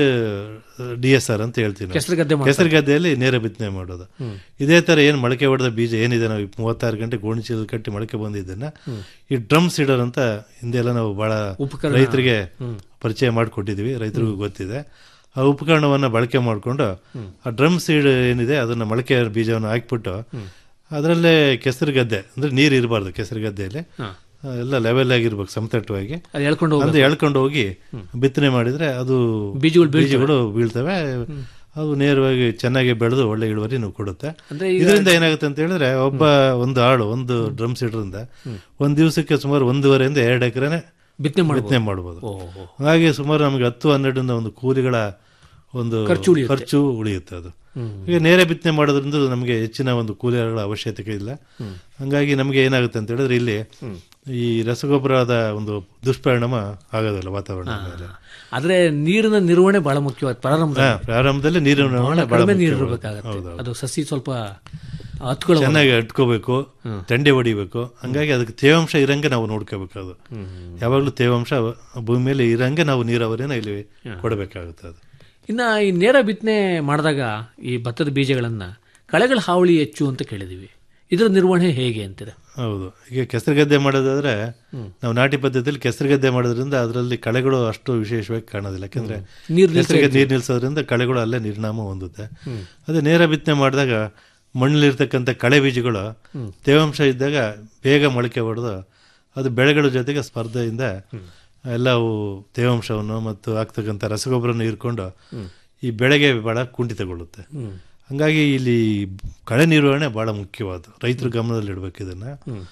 Speaker 3: ಡಿ ಎಸ್ ಆರ್ ಅಂತ ಹೇಳ್ತೀವಿ ನಾವು.
Speaker 2: ಕೆಸರು ಗದ್ದೆ
Speaker 3: ಕೆಸರು ಗದ್ದೆಯಲ್ಲಿ ನೇರ ಬಿತ್ತನೆ ಮಾಡೋದು ಇದೇ ತರ ಏನ್ ಮೊಳಕೆ ಹೊಡೆದ ಬೀಜ ಏನಿದೆ ನಾವು ಮೂವತ್ತಾರು ಗಂಟೆ ಗೋಣಿ ಚೀಲ ಕಟ್ಟಿ ಮೊಳಕೆ ಬಂದಿದ್ದನ್ನ ಈ ಡ್ರಮ್ ಸೀಡರ್ ಅಂತ ಹಿಂದೆಲ್ಲ ನಾವು ಬಹಳ
Speaker 2: ಉಪಕರಣ.
Speaker 3: ರೈತರಿಗೆ ಪರಿಚಯ ಮಾಡಿಕೊಟ್ಟಿದೀವಿ ರೈತರಿಗೂ ಗೊತ್ತಿದೆ ಆ ಉಪಕರಣವನ್ನ ಬಳಕೆ ಮಾಡಿಕೊಂಡು ಆ ಡ್ರಮ್ ಸೀಡ್ ಏನಿದೆ ಅದನ್ನ ಮೊಳಕೆ ಬೀಜವನ್ನು ಹಾಕ್ಬಿಟ್ಟು ಅದರಲ್ಲೇ ಕೆಸರು ಗದ್ದೆ ಅಂದ್ರೆ ನೀರು ಇರಬಾರ್ದು ಕೆಸರು ಗದ್ದೆಯಲ್ಲಿ ಆ, ಎಲ್ಲ ಲೆವೆಲ್ ಆಗಿರ್ಬೇಕು ಸಮತಟ್ಟವಾಗಿ
Speaker 2: ಅದು ಎಳ್ಕೊಂಡು ಹೋಗಿ
Speaker 3: ಅಂದ್ರೆ ಎಳ್ಕೊಂಡು ಹೋಗಿ ಬಿತ್ತನೆ ಮಾಡಿದ್ರೆ ಅದು
Speaker 2: ಬೀಜಗಳು
Speaker 3: ಬೀಜಗಳು ಬೀಳ್ತವೆ ಅದು ನೇರವಾಗಿ ಚೆನ್ನಾಗಿ ಬೆಳೆದು ಒಳ್ಳೆ ಇಳುವರಿ ನೀವು ಕೊಡುತ್ತೆ
Speaker 2: ಅಂದ್ರೆ
Speaker 3: ಇದರಿಂದ ಏನಾಗುತ್ತೆ ಅಂತ ಹೇಳಿದ್ರೆ ಒಬ್ಬ ಒಂದು ಆಳು ಒಂದು ಡ್ರಮ್ ಸೀಡರಿಂದ ಒಂದ್ ದಿವಸಕ್ಕೆ ಸುಮಾರು ಒಂದೂವರೆಯಿಂದ ಎರಡು ಎಕರೆನೆ
Speaker 2: ಬಿತ್ತನೆ ಮಾಡ್ಬೋದು
Speaker 3: ಬಿತ್ತನೆ ಮಾಡಬಹುದು
Speaker 2: ಓಹೋ
Speaker 3: ಹಾಗಾಗಿ ಸುಮಾರು ನಮಗೆ ಹತ್ತು ಹನ್ನೆರಡರಿಂದ ಒಂದು ಕೂಲಿಗಳ ಒಂದು
Speaker 2: ಖರ್ಚು ಉಳಿಯುತ್ತೆ.
Speaker 3: ಖರ್ಚು ಉಳಿಯುತ್ತೆ ಅದು ಈಗ ನೇರ ಬಿತ್ತನೆ ಮಾಡೋದ್ರಿಂದ ನಮಗೆ ಹೆಚ್ಚಿನ ಒಂದು ಕೂಲಿಗಳ ಅವಶ್ಯಕತೆ ಇಲ್ಲ ಹಂಗಾಗಿ ನಮಗೆ ಏನಾಗುತ್ತೆ ಅಂತ ಹೇಳಿದ್ರೆ ಇಲ್ಲಿ ಈ ರಸಗೊಬ್ಬರದ ಒಂದು ದುಷ್ಪರಿಣಾಮ ಆಗೋದಿಲ್ಲ ವಾತಾವರಣ ಮೇಲೆ
Speaker 2: ಆದ್ರೆ ನೀರಿನ ನಿರ್ವಹಣೆ ಬಹಳ ಮುಖ್ಯವಾದ ಪ್ರಾರಂಭ
Speaker 3: ಹಾ, ಪ್ರಾರಂಭದಲ್ಲಿ ನೀರಿನ ನಿರ್ವಹಣೆ ಬಹಳ
Speaker 2: ಕಡಿಮೆ ನೀರು
Speaker 3: ಮುಖ್ಯ.
Speaker 2: ಇರಬೇಕಾಗತ್ತೆ ಅದು ಸಸಿ ಸ್ವಲ್ಪ ಹತ್ಕೊಳ್ಳೋ
Speaker 3: ಚೆನ್ನಾಗಿ ಅಟ್ಕೋಬೇಕು ತಂಡೆ ಹೊಡಿಬೇಕು ಹಂಗಾಗಿ ಅದಕ್ಕೆ ತೇವಾಂಶ ಇರಂಗೆ ನಾವು ನೋಡ್ಕೋಬೇಕು ಅದು ಯಾವಾಗಲೂ ತೇವಾಂಶ ಭೂಮಿ ಮೇಲೆ ಇರಂಗೆ ನಾವು ನೀರಾವರಿನ ಇಲ್ಲಿ ಕೊಡಬೇಕಾಗುತ್ತೆ ಅದು
Speaker 2: ಇನ್ನ ಈ ನೇರ ಬಿತ್ತನೆ ಮಾಡಿದಾಗ ಈ ಭತ್ತದ ಬೀಜಗಳನ್ನ ಕಳೆಗಳ ಹಾವಳಿ ಹೆಚ್ಚು ಅಂತ ಕೇಳಿದೀವಿ ಇದರ ನಿರ್ವಹಣೆ ಹೇಗೆ ಅಂತೀರ
Speaker 3: ಹೌದು ಈಗ ಕೆಸರು ಗದ್ದೆ ಮಾಡೋದಾದ್ರೆ ನಾವು ನಾಟಿ ಪದ್ಧತಿಯಲ್ಲಿ ಕೆಸರು ಗದ್ದೆ ಮಾಡೋದ್ರಿಂದ ಅದರಲ್ಲಿ ಕಳೆಗಳು ಅಷ್ಟು ವಿಶೇಷವಾಗಿ ಕಾಣೋದಿಲ್ಲ ಯಾಕಂದ್ರೆ
Speaker 2: ನೀರ್
Speaker 3: ಕೆಸರಿಗೆ ನೀರು ನಿಲ್ಸೋದ್ರಿಂದ ಕಳೆಗಳು ಅಲ್ಲೇ ನಿರ್ನಾಮ ಹೊಂದುತ್ತೆ ಅದೇ ನೇರ ಬಿತ್ತನೆ ಮಾಡಿದಾಗ ಮಣ್ಣಲ್ಲಿರ್ತಕ್ಕಂಥ ಕಳೆ ಬೀಜಗಳು ತೇವಾಂಶ ಇದ್ದಾಗ ಬೇಗ ಮೊಳಕೆ ಹೊಡೆದು ಅದು ಬೆಳೆಗಳ ಜೊತೆಗೆ ಸ್ಪರ್ಧೆಯಿಂದ ಎಲ್ಲವೂ ತೇವಾಂಶವನ್ನು ಮತ್ತು ಆಗ್ತಕ್ಕಂಥ ರಸಗೊಬ್ಬರವನ್ನು ಹೀರ್ಕೊಂಡು ಈ ಬೆಳೆಗೆ ಬಹಳ ಕುಂಠಿತಗೊಳ್ಳುತ್ತೆ ಹಂಗಾಗಿ ಇಲ್ಲಿ ಕಳೆ ನಿರ್ವಹಣೆ ಬಹಳ ಮುಖ್ಯವಾದ ರೈತರು ಗಮನದಲ್ಲಿ ಇಡಬೇಕು ಇದನ್ನ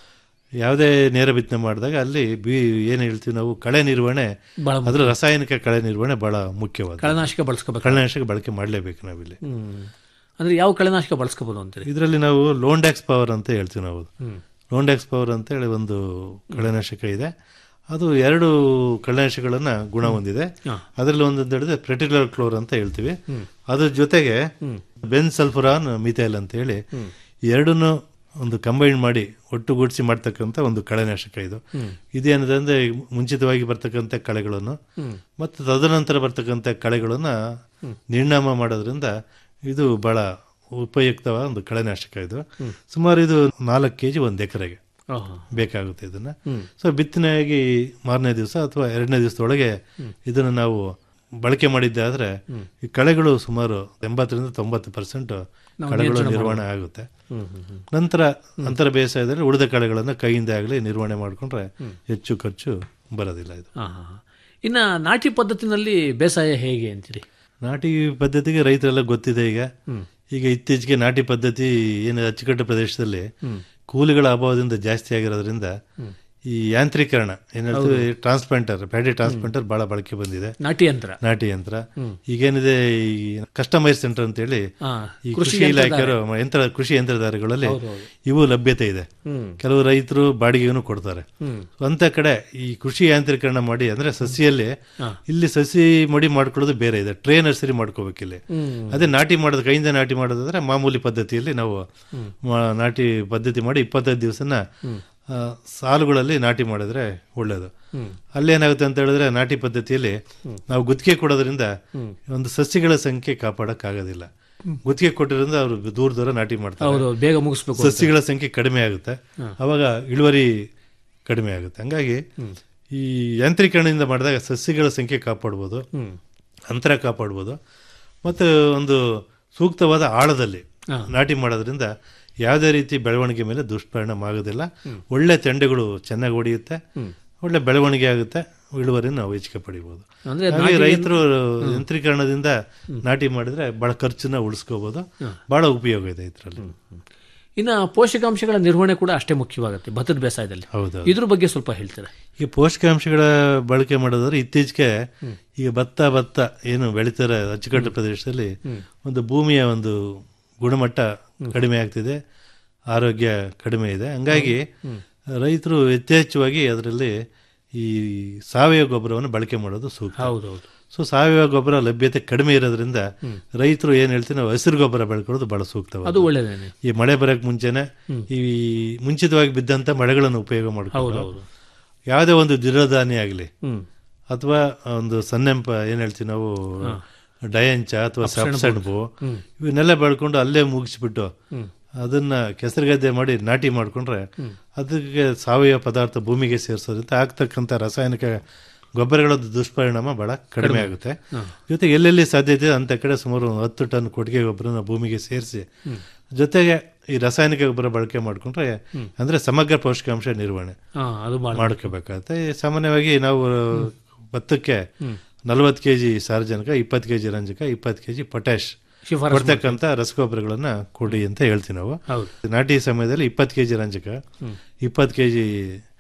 Speaker 3: ಯಾವುದೇ ನೇರ ಬಿತ್ತನೆ ಮಾಡಿದಾಗ ಅಲ್ಲಿ ಬಿ ಏನು ಹೇಳ್ತೀವಿ ನಾವು ಕಳೆ ನಿರ್ವಹಣೆ
Speaker 2: ಬಹಳ
Speaker 3: ಅದ್ರ ರಾಸಾಯನಿಕ ಕಳೆ ನಿರ್ವಹಣೆ ಬಹಳ ಮುಖ್ಯವಾದ
Speaker 2: ಕಳೆನಾಶಕ ಬಳಸ್ಕೋಬೇಕು
Speaker 3: ಕಳೆನಾಶಕ ಬಳಕೆ ಮಾಡಲೇಬೇಕು ನಾವಿಲ್ಲಿ
Speaker 2: ಹ್ಮ್ ಅಂದ್ರೆ ಯಾವ ಕಳೆನಾಶಕ ಬಳಸ್ಕೋಬಹುದು ಅಂತೀರಿ
Speaker 3: ಇದರಲ್ಲಿ ನಾವು ಲೋಂಡ್ಯಾಕ್ಸ್ ಪವರ್ ಅಂತ ಹೇಳ್ತೀವಿ ನಾವು ಲೋಂಡ್ಯಾಕ್ಸ್ ಪವರ್ ಅಂತ ಹೇಳಿ ಒಂದು ಕಳೆನಾಶಕ ಇದೆ ಅದು ಎರಡು ಕಳೆನಾಶಕಗಳನ್ನ ಗುಣ ಹೊಂದಿದೆ ಅದರಲ್ಲಿ ಒಂದು ಅಂತ ಹೇಳಿದ್ರೆ ಪ್ರೆಟಿಲರ್ ಕ್ಲೋರ್ ಅಂತ ಹೇಳ್ತೀವಿ ಅದ್ರ ಜೊತೆಗೆ ಬೆನ್ ಸಲ್ಫುರಾನ್ ಮಿಥೈಲ್ ಅಂತ ಹೇಳಿ ಎರಡನ್ನು ಒಂದು ಕಂಬೈನ್ ಮಾಡಿ ಒಟ್ಟುಗೂಡಿಸಿ ಮಾಡ್ತಕ್ಕಂಥ ಒಂದು ಕಳೆನಾಶಕ ಇದು ಇದೇನಿದೆ ಅಂದ್ರೆ ಮುಂಚಿತವಾಗಿ ಬರ್ತಕ್ಕಂಥ ಕಳೆಗಳನ್ನು ಮತ್ತು ತದನಂತರ ಬರ್ತಕ್ಕಂಥ ಕಳೆಗಳನ್ನ ನಿರ್ನಾಮ ಮಾಡೋದ್ರಿಂದ ಇದು ಬಹಳ ಉಪಯುಕ್ತವಾದ ಒಂದು ಕಳೆನಾಶಕ ಇದು ಸುಮಾರು ಇದು ನಾಲ್ಕು ಕೆಜಿ ಒಂದು ಎಕರೆಗೆ
Speaker 2: ಓಹೋ.
Speaker 3: ಬೇಕಾಗುತ್ತೆ ಇದನ್ನ ಸೊ ಬಿತ್ತನೆಯಾಗಿ ಮಾರನೇ ದಿವಸ ಅಥವಾ ಎರಡನೇ ದಿವಸದೊಳಗೆ ಇದನ್ನ ನಾವು ಬಳಕೆ ಮಾಡಿದ್ದಾದ್ರೆ ಈ ಕಳೆಗಳು ಸುಮಾರು ಎಂಬತ್ತರಿಂದ ತೊಂಬತ್ತು ಪರ್ಸೆಂಟ್ ಕಳೆಗಳು ನಿರ್ವಹಣೆ ಆಗುತ್ತೆ ನಂತರ ಅಂತರ ಬೇಸಾಯದಲ್ಲಿ ಉಳಿದ ಕಳೆಗಳನ್ನ ಕೈಯಿಂದ ಆಗಲಿ ನಿರ್ವಹಣೆ ಮಾಡಿಕೊಂಡ್ರೆ ಹೆಚ್ಚು ಖರ್ಚು ಬರೋದಿಲ್ಲ ಇದು
Speaker 2: ಹಾ, ಹಾ, ಹಾ. ಇನ್ನ ನಾಟಿ ಪದ್ಧತಿನಲ್ಲಿ ಬೇಸಾಯ ಹೇಗೆ ಅಂತೀರಿ
Speaker 3: ನಾಟಿ ಪದ್ಧತಿಗೆ ರೈತರೆಲ್ಲ ಗೊತ್ತಿದೆ ಈಗ ಈಗ ಇತ್ತೀಚೆಗೆ ನಾಟಿ ಪದ್ಧತಿ ಏನು ಅಚ್ಚುಕಟ್ಟು ಪ್ರದೇಶದಲ್ಲಿ ಕೂಲಿಗಳ ಅಭಾವದಿಂದ ಜಾಸ್ತಿ ಆಗಿರೋದ್ರಿಂದ ಈ ಯಾಂತ್ರೀಕರಣ ಏನ್ ಹೇಳ್ತೀವಿ ಟ್ರಾನ್ಸ್ಪ್ಲಾಂಟರ್ ಪ್ಯಾಡಿ ಟ್ರಾನ್ಸ್ಪ್ಲಾಂಟರ್ ಬಹಳ ಬಳಕೆ ಬಂದಿದೆ
Speaker 2: ನಾಟಿ ಯಂತ್ರ
Speaker 3: ನಾಟಿ ಯಂತ್ರ ಈಗೇನಿದೆ ಈ ಕಸ್ಟಮೈಸ್ ಸೆಂಟರ್ ಅಂತ ಹೇಳಿ
Speaker 2: ಹಾ,
Speaker 3: ಈ
Speaker 2: ಕೃಷಿ
Speaker 3: ಕೃಷಿ ಇಲಾಖೆಯವರು ಯಂತ್ರ ಕೃಷಿ ಯಂತ್ರಧಾರಿಗಳಲ್ಲಿ ಇವು ಲಭ್ಯತೆ ಇದೆ ಕೆಲವು ರೈತರು ಬಾಡಿಗೆಯನ್ನು ಕೊಡ್ತಾರೆ ಅಂತ ಕಡೆ ಈ ಕೃಷಿ ಯಾಂತ್ರೀಕರಣ ಮಾಡಿ ಅಂದ್ರೆ ಸಸಿಯಲ್ಲಿ ಇಲ್ಲಿ ಸಸಿ ಮಡಿ ಮಾಡ್ಕೊಳ್ಳೋದು ಬೇರೆ ಇದೆ ಟ್ರೇ ನರ್ಸರಿ ಮಾಡ್ಕೋಬೇಕು ಇಲ್ಲಿ ಅದೇ ನಾಟಿ ಮಾಡೋದು ಕೈಯಿಂದ ನಾಟಿ ಮಾಡೋದಾದ್ರೆ ಮಾಮೂಲಿ ಪದ್ಧತಿಯಲ್ಲಿ ನಾವು ಮಾ- ನಾಟಿ ಪದ್ಧತಿ ಮಾಡಿ ಇಪ್ಪತ್ತೈದು ದಿವಸನ ಆ, ಸಾಲುಗಳಲ್ಲಿ ನಾಟಿ ಮಾಡಿದ್ರೆ ಒಳ್ಳೇದು ಅಲ್ಲೇನಾಗುತ್ತೆ ಅಂತ ಹೇಳಿದ್ರೆ ನಾಟಿ ಪದ್ಧತಿಯಲ್ಲಿ ನಾವು ಗುತ್ತಿಗೆ ಕೊಡೋದ್ರಿಂದ ಒಂದು ಸಸ್ಯಗಳ ಸಂಖ್ಯೆ ಕಾಪಾಡಕ್ಕಾಗೋದಿಲ್ಲ ಗುತ್ತಿಗೆ ಕೊಟ್ಟಿರೋದ್ರಿಂದ ಅವರು ದೂರ ದೂರ ನಾಟಿ ಮಾಡ್ತಾರೆ
Speaker 2: ಹೌದು ಬೇಗ ಮುಗಿಸ್ಬೇಕು
Speaker 3: ಸಸ್ಯಗಳ ಸಂಖ್ಯೆ ಕಡಿಮೆ ಆಗುತ್ತೆ ಅವಾಗ ಇಳುವರಿ ಕಡಿಮೆ ಆಗುತ್ತೆ ಹಂಗಾಗಿ ಈ ಯಾಂತ್ರೀಕರಣದಿಂದ ಮಾಡಿದಾಗ ಸಸ್ಯಗಳ ಸಂಖ್ಯೆ ಕಾಪಾಡ್ಬೋದು ಅಂತರ ಕಾಪಾಡ್ಬೋದು ಮತ್ತು ಒಂದು ಸೂಕ್ತವಾದ ಆಳದಲ್ಲಿ ನಾಟಿ ಮಾಡೋದ್ರಿಂದ ಯಾವುದೇ ರೀತಿ ಬೆಳವಣಿಗೆ ಮೇಲೆ ದುಷ್ಪರಿಣಾಮ ಆಗೋದಿಲ್ಲ ಒಳ್ಳೆ ತೆಂಡೆಗಳು ಚೆನ್ನಾಗಿ ಹೊಡೆಯುತ್ತೆ ಒಳ್ಳೆ ಬೆಳವಣಿಗೆ ಆಗುತ್ತೆ ಇಳುವರಿ ನಾವು ಹೆಚ್ಚಿಗೆ ಪಡಿಬೋದು
Speaker 2: ಅಂದ್ರೆ
Speaker 3: ಹಾಗಾಗಿ ರೈತರು ಯಂತ್ರೀಕರಣದಿಂದ ನಾಟಿ ಮಾಡಿದ್ರೆ ಬಹಳ ಖರ್ಚನ್ನ ಉಳಿಸ್ಕೋಬಹುದು ಬಹಳ ಉಪಯೋಗ ಇದೆ ಇದರಲ್ಲಿ
Speaker 2: ಇನ್ನು ಪೋಷಕಾಂಶಗಳ ನಿರ್ವಹಣೆ ಕೂಡ ಅಷ್ಟೇ ಮುಖ್ಯವಾಗುತ್ತೆ ಭತ್ತದ ಬೇಸಾಯದಲ್ಲಿ
Speaker 3: ಹೌದು
Speaker 2: ಇದ್ರ ಬಗ್ಗೆ ಸ್ವಲ್ಪ ಹೇಳ್ತೀರಾ
Speaker 3: ಈಗ ಪೋಷಕಾಂಶಗಳ ಬಳಕೆ ಮಾಡೋದಾದ್ರೆ ಇತ್ತೀಚೆಗೆ ಈಗ ಭತ್ತ ಭತ್ತ ಏನು ಬೆಳೀತಾರೆ ಅಚ್ಚುಕಟ್ಟು ಪ್ರದೇಶದಲ್ಲಿ ಒಂದು ಭೂಮಿಯ ಒಂದು ಗುಣಮಟ್ಟ ಕಡಿಮೆ ಆಗ್ತಿದೆ ಆರೋಗ್ಯ ಕಡಿಮೆ ಇದೆ ಹಂಗಾಗಿ ರೈತರು ಯಥೇಚ್ಛವಾಗಿ ಅದರಲ್ಲಿ ಈ ಸಾವಯವ ಗೊಬ್ಬರವನ್ನು ಬಳಕೆ ಮಾಡೋದು ಸೂಕ್ತ
Speaker 2: ಹೌದೌದು
Speaker 3: ಸೊ ಸಾವಯವ ಗೊಬ್ಬರ ಲಭ್ಯತೆ ಕಡಿಮೆ ಇರೋದ್ರಿಂದ ರೈತರು ಏನ್ ಹೇಳ್ತೀವಿ ನಾವು ಹಸಿರು ಗೊಬ್ಬರ ಬೆಳ್ಕೊಳ್ಳೋದು ಬಹಳ ಸೂಕ್ತ
Speaker 2: ಅದು ಒಳ್ಳೇದೇನೆ
Speaker 3: ಈ ಮಳೆ ಬರಕ್ ಮುಂಚೆನೆ ಈ ಮುಂಚಿತವಾಗಿ ಬಿದ್ದಂತ ಮಳೆಗಳನ್ನು ಉಪಯೋಗ ಮಾಡ್ಕೊಂಡು
Speaker 2: ಹೌದು
Speaker 3: ಯಾವುದೇ ಒಂದು ದ್ವಿರಧಾನ್ಯ ಆಗಲಿ
Speaker 2: ಹ್ಮ್
Speaker 3: ಅಥವಾ ಒಂದು ಸನ್ನೆಂಪ ಏನ್ ಹೇಳ್ತೀವಿ ನಾವು ಡಯಂಚ ಅಥವಾ ಸೆಣಬು ಇವನ್ನೆಲ್ಲ ಬೆಳ್ಕೊಂಡು ಅಲ್ಲೇ ಮುಗಿಸ್ಬಿಟ್ಟು ಅದನ್ನ ಕೆಸರುಗದ್ದೆ ಮಾಡಿ ನಾಟಿ ಮಾಡ್ಕೊಂಡ್ರೆ ಅದಕ್ಕೆ ಸಾವಯವ ಪದಾರ್ಥ ಭೂಮಿಗೆ ಸೇರಿಸೋದ್ರಿಂದ ಆಗ್ತಕ್ಕಂಥ ರಾಸಾಯನಿಕ ಗೊಬ್ಬರಗಳ ದುಷ್ಪರಿಣಾಮ ಬಹಳ ಕಡಿಮೆ ಆಗುತ್ತೆ ಜೊತೆಗೆ ಎಲ್ಲೆಲ್ಲಿ ಸಾಧ್ಯತೆ ಇದೆ ಅಂತ ಕಡೆ ಸುಮಾರು ಒಂದು ಹತ್ತು ಟನ್ ಕೊಟ್ಟಿಗೆ ಗೊಬ್ಬರನ ಭೂಮಿಗೆ ಸೇರಿಸಿ ಜೊತೆಗೆ ಈ ರಾಸಾಯನಿಕ ಗೊಬ್ಬರ ಬಳಕೆ ಮಾಡ್ಕೊಂಡ್ರೆ ಅಂದ್ರೆ ಸಮಗ್ರ ಪೋಷಕಾಂಶ ನಿರ್ವಹಣೆ
Speaker 2: ಹಾ ಅದು ಬಹಳ
Speaker 3: ಮಾಡ್ಕೋಬೇಕಾಗತ್ತೆ ಈ ಸಾಮಾನ್ಯವಾಗಿ ನಾವು ಭತ್ತಕ್ಕೆ ನಲವತ್ತು ಕೆ ಜಿ ಸಾರಜನಕ ಇಪ್ಪತ್ತು ಕೆ ಜಿ ರಂಜಕ ಇಪ್ಪತ್ತು ಕೆ ಜಿ ಪೊಟ್ಯಾಶ್
Speaker 2: ಶಿಫಾರಸು
Speaker 3: ಕೊಡ್ತಕ್ಕಂಥ ರಸಗೊಬ್ಬರಗಳನ್ನ ಕೊಡಿ ಅಂತ ಹೇಳ್ತೀವಿ ನಾವು
Speaker 2: ಹೌದು
Speaker 3: ನಾಟಿ ಸಮಯದಲ್ಲಿ ಇಪ್ಪತ್ತು ಕೆ ಜಿ ರಂಜಕ ಇಪ್ಪತ್ತು ಕೆ ಜಿ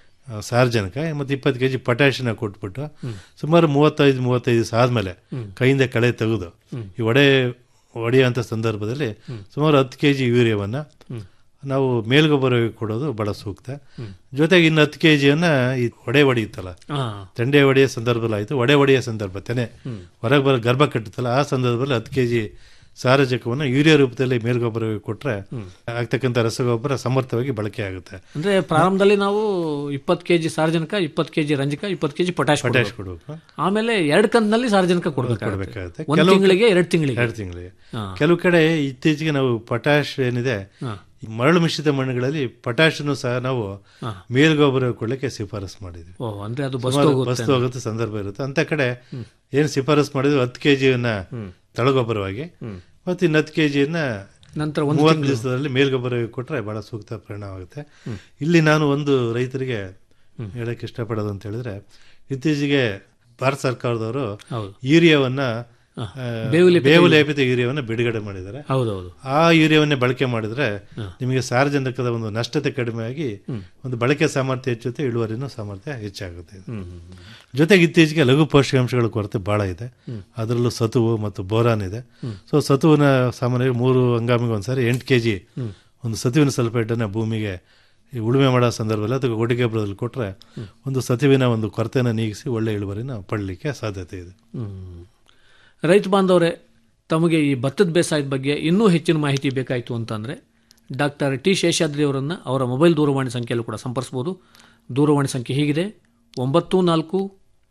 Speaker 3: ಸಾರಜನಕ ಮತ್ತು ಇಪ್ಪತ್ತು ಕೆ ಜಿ ಪೊಟ್ಯಾಶಿನ ಕೊಟ್ಬಿಟ್ಟು ಸುಮಾರು ಮೂವತ್ತೈದು ಮೂವತ್ತೈದು ದಿವಸ ಆದಮೇಲೆ ಕೈಯಿಂದ ಕಳೆ ತೆಗೆದು ಈ ಒಡೆ ಒಡೆಯುವಂಥ ಸಂದರ್ಭದಲ್ಲಿ ಸುಮಾರು ಹತ್ತು ಕೆ ಜಿ ಯೂರಿಯಾವನ್ನು ನಾವು ಮೇಲ್ಗೊಬ್ಬರ ಕೊಡೋದು ಬಹಳ ಸೂಕ್ತ ಜೊತೆಗೆ ಇನ್ನು ಹತ್ತು ಕೆ ಜಿಯನ್ನ ಈ ಒಡೆ ಹೊಡೆಯುತ್ತಲ್ಲ
Speaker 2: ಹಾ
Speaker 3: ತಂಡೆ ಹೊಡೆಯೋ ಸಂದರ್ಭದಲ್ಲಿ ಆಯಿತು ಒಡೆ ಹೊಡೆಯೋ ಸಂದರ್ಭ ತೆನೆ ಹೊರಗೆ ಬರೋ ಗರ್ಭ ಕಟ್ಟುತ್ತಲ್ಲ ಆ ಸಂದರ್ಭದಲ್ಲಿ ಹತ್ತು ಕೆ ಜಿ ಸಾರಜಕವನ್ನು ಯೂರಿಯಾ ರೂಪದಲ್ಲಿ ಮೇಲ್ಗೊಬ್ಬರ ಕೊಟ್ಟರೆ ಆಗ್ತಕ್ಕಂಥ ರಸಗೊಬ್ಬರ ಸಮರ್ಥವಾಗಿ ಬಳಕೆ ಆಗುತ್ತೆ
Speaker 2: ಅಂದ್ರೆ ಪ್ರಾರಂಭದಲ್ಲಿ ನಾವು ಇಪ್ಪತ್ತು ಕೆಜಿ ಸಾರಜನಕ ಇಪ್ಪತ್ತು ಕೆಜಿ ರಂಜಕ ಇಪ್ಪತ್ತು ಕೆಜಿ ಪೊಟ್ಯಾಶ್
Speaker 3: ಪೊಟ್ಯಾಶ್ ಕೊಡಬೇಕು
Speaker 2: ಆಮೇಲೆ ಎರಡು ಕಂತಿನಲ್ಲಿ ಸಾರಜನಕ ಕೊಡಬೇಕಾಗುತ್ತೆ
Speaker 3: ಕೊಡಬೇಕಾಗುತ್ತೆ
Speaker 2: ಒಂದು ತಿಂಗಳಿಗೆ ಎರಡು ತಿಂಗಳಿಗೆ
Speaker 3: ಎರಡು ತಿಂಗಳಿಗೆ ಕೆಲವು ಕಡೆ ಇತ್ತೀಚೆಗೆ ನಾವು ಪೊಟ್ಯಾಶ್ ಏನಿದೆ ಈ ಮರಳು ಮಿಶ್ರಿತ ಮಣ್ಣುಗಳಲ್ಲಿ ಪೊಟ್ಯಾಶನ್ನು ಸಹ ನಾವು ಮೇಲ್ಗೊಬ್ಬರ ಕೊಡ್ಲಿಕ್ಕೆ ಶಿಫಾರಸ್ ಮಾಡಿದ್ವಿ
Speaker 2: ಓ ಅಂದ್ರೆ ಅದು ಬಸ್
Speaker 3: ಸುಮಾರು ಬಸ್ತು ಹೋಗುತ್ತೆ ಸಂದರ್ಭ ಇರುತ್ತೆ ಅಂತ ಕಡೆ ಏನು ಶಿಫಾರಸ್ ಮಾಡಿದ್ರು ಹತ್ತು ಕೆ ಜಿಯನ್ನ ತಳಗೊಬ್ಬರವಾಗಿ ಮತ್ತು ಇನ್ನು ಹತ್ತು ಕೆ ಜಿಯನ್ನ
Speaker 2: ನಂತರ ಒಂದು
Speaker 3: ಮೂವತ್ತು ದಿವಸದಲ್ಲಿ ಮೇಲ್ಗೊಬ್ಬರ ಕೊಟ್ಟರೆ ಬಹಳ ಸೂಕ್ತ ಪರಿಣಾಮ ಆಗುತ್ತೆ ಇಲ್ಲಿ ನಾನು ಒಂದು ರೈತರಿಗೆ ಹೇಳಕ್ಕೆ ಇಷ್ಟಪಡೋದು ಅಂತ ಹೇಳಿದ್ರೆ ಇತ್ತೀಚೆಗೆ ಭಾರತ ಸರ್ಕಾರದವರು
Speaker 2: ಹೌದು
Speaker 3: ಯೂರಿಯಾವನ್ನ ಆ,
Speaker 2: ಬೇವು
Speaker 3: ಬೇವು ಲೇಪಿತ ಯೂರಿಯಾವನ್ನ ಬಿಡುಗಡೆ ಮಾಡಿದ್ದಾರೆ
Speaker 2: ಹೌದೌದು
Speaker 3: ಆ ಯೂರಿಯಾವನ್ನೇ ಬಳಕೆ ಮಾಡಿದ್ರೆ ನಿಮಗೆ ಸಾರ್ವಜನಿಕದ ಒಂದು ನಷ್ಟತೆ ಕಡಿಮೆ ಆಗಿ ಒಂದು ಬಳಕೆ ಸಾಮರ್ಥ್ಯ ಹೆಚ್ಚುತ್ತೆ ಇಳುವರಿನೂ ಸಾಮರ್ಥ್ಯ ಹೆಚ್ಚಾಗುತ್ತೆ ಇದು. ಜೊತೆಗೆ ಇತ್ತೀಚೆಗೆ ಲಘು ಪೋಷಕಾಂಶಗಳ ಕೊರತೆ ಬಹಳ ಇದೆ ಅದರಲ್ಲೂ ಸತುವು ಮತ್ತು ಬೋರಾನ್ ಇದೆ ಸೊ ಸತುವಿನ ಸಾಮಾನ್ಯವಾಗಿ ಮೂರು ಹಂಗಾಮಿಗೆ ಒಂದ್ಸಾರಿ ಎಂಟು ಕೆ ಜಿ ಒಂದು ಸತುವಿನ ಸಲ್ಫೇಟನ್ನು ಭೂಮಿಗೆ ಈ ಉಳುಮೆ ಮಾಡೋ ಸಂದರ್ಭದಲ್ಲಿ ಅಥವಾ ಒಟ್ಟಿಗೆ ಗೊಬ್ಬರದಲ್ಲಿ ಕೊಟ್ಟರೆ ಒಂದು ಸತುವಿನ ಒಂದು ಕೊರತೆಯನ್ನು ನೀಗಿಸಿ ಒಳ್ಳೆ ಇಳುವರಿನ ಪಡಲಿಕ್ಕೆ ಸಾಧ್ಯತೆ ಇದೆ
Speaker 2: ಹ್ಮ್. ರೈತ ಬಾಂಧವರೇ ತಮಗೆ ಈ ಭತ್ತದ ಬೇಸಾಯದ ಬಗ್ಗೆ ಇನ್ನೂ ಹೆಚ್ಚಿನ ಮಾಹಿತಿ ಬೇಕಾಯಿತು ಅಂತಂದರೆ ಡಾಕ್ಟರ್ ಟಿ ಶೇಷಾದ್ರಿ ಅವರನ್ನು ಅವರ ಮೊಬೈಲ್ ದೂರವಾಣಿ ಸಂಖ್ಯೆಯಲ್ಲೂ ಕೂಡ ಸಂಪರ್ಸ್ಬೋದು ದೂರವಾಣಿ ಸಂಖ್ಯೆ ಹೀಗಿದೆ ಒಂಬತ್ತು ನಾಲ್ಕು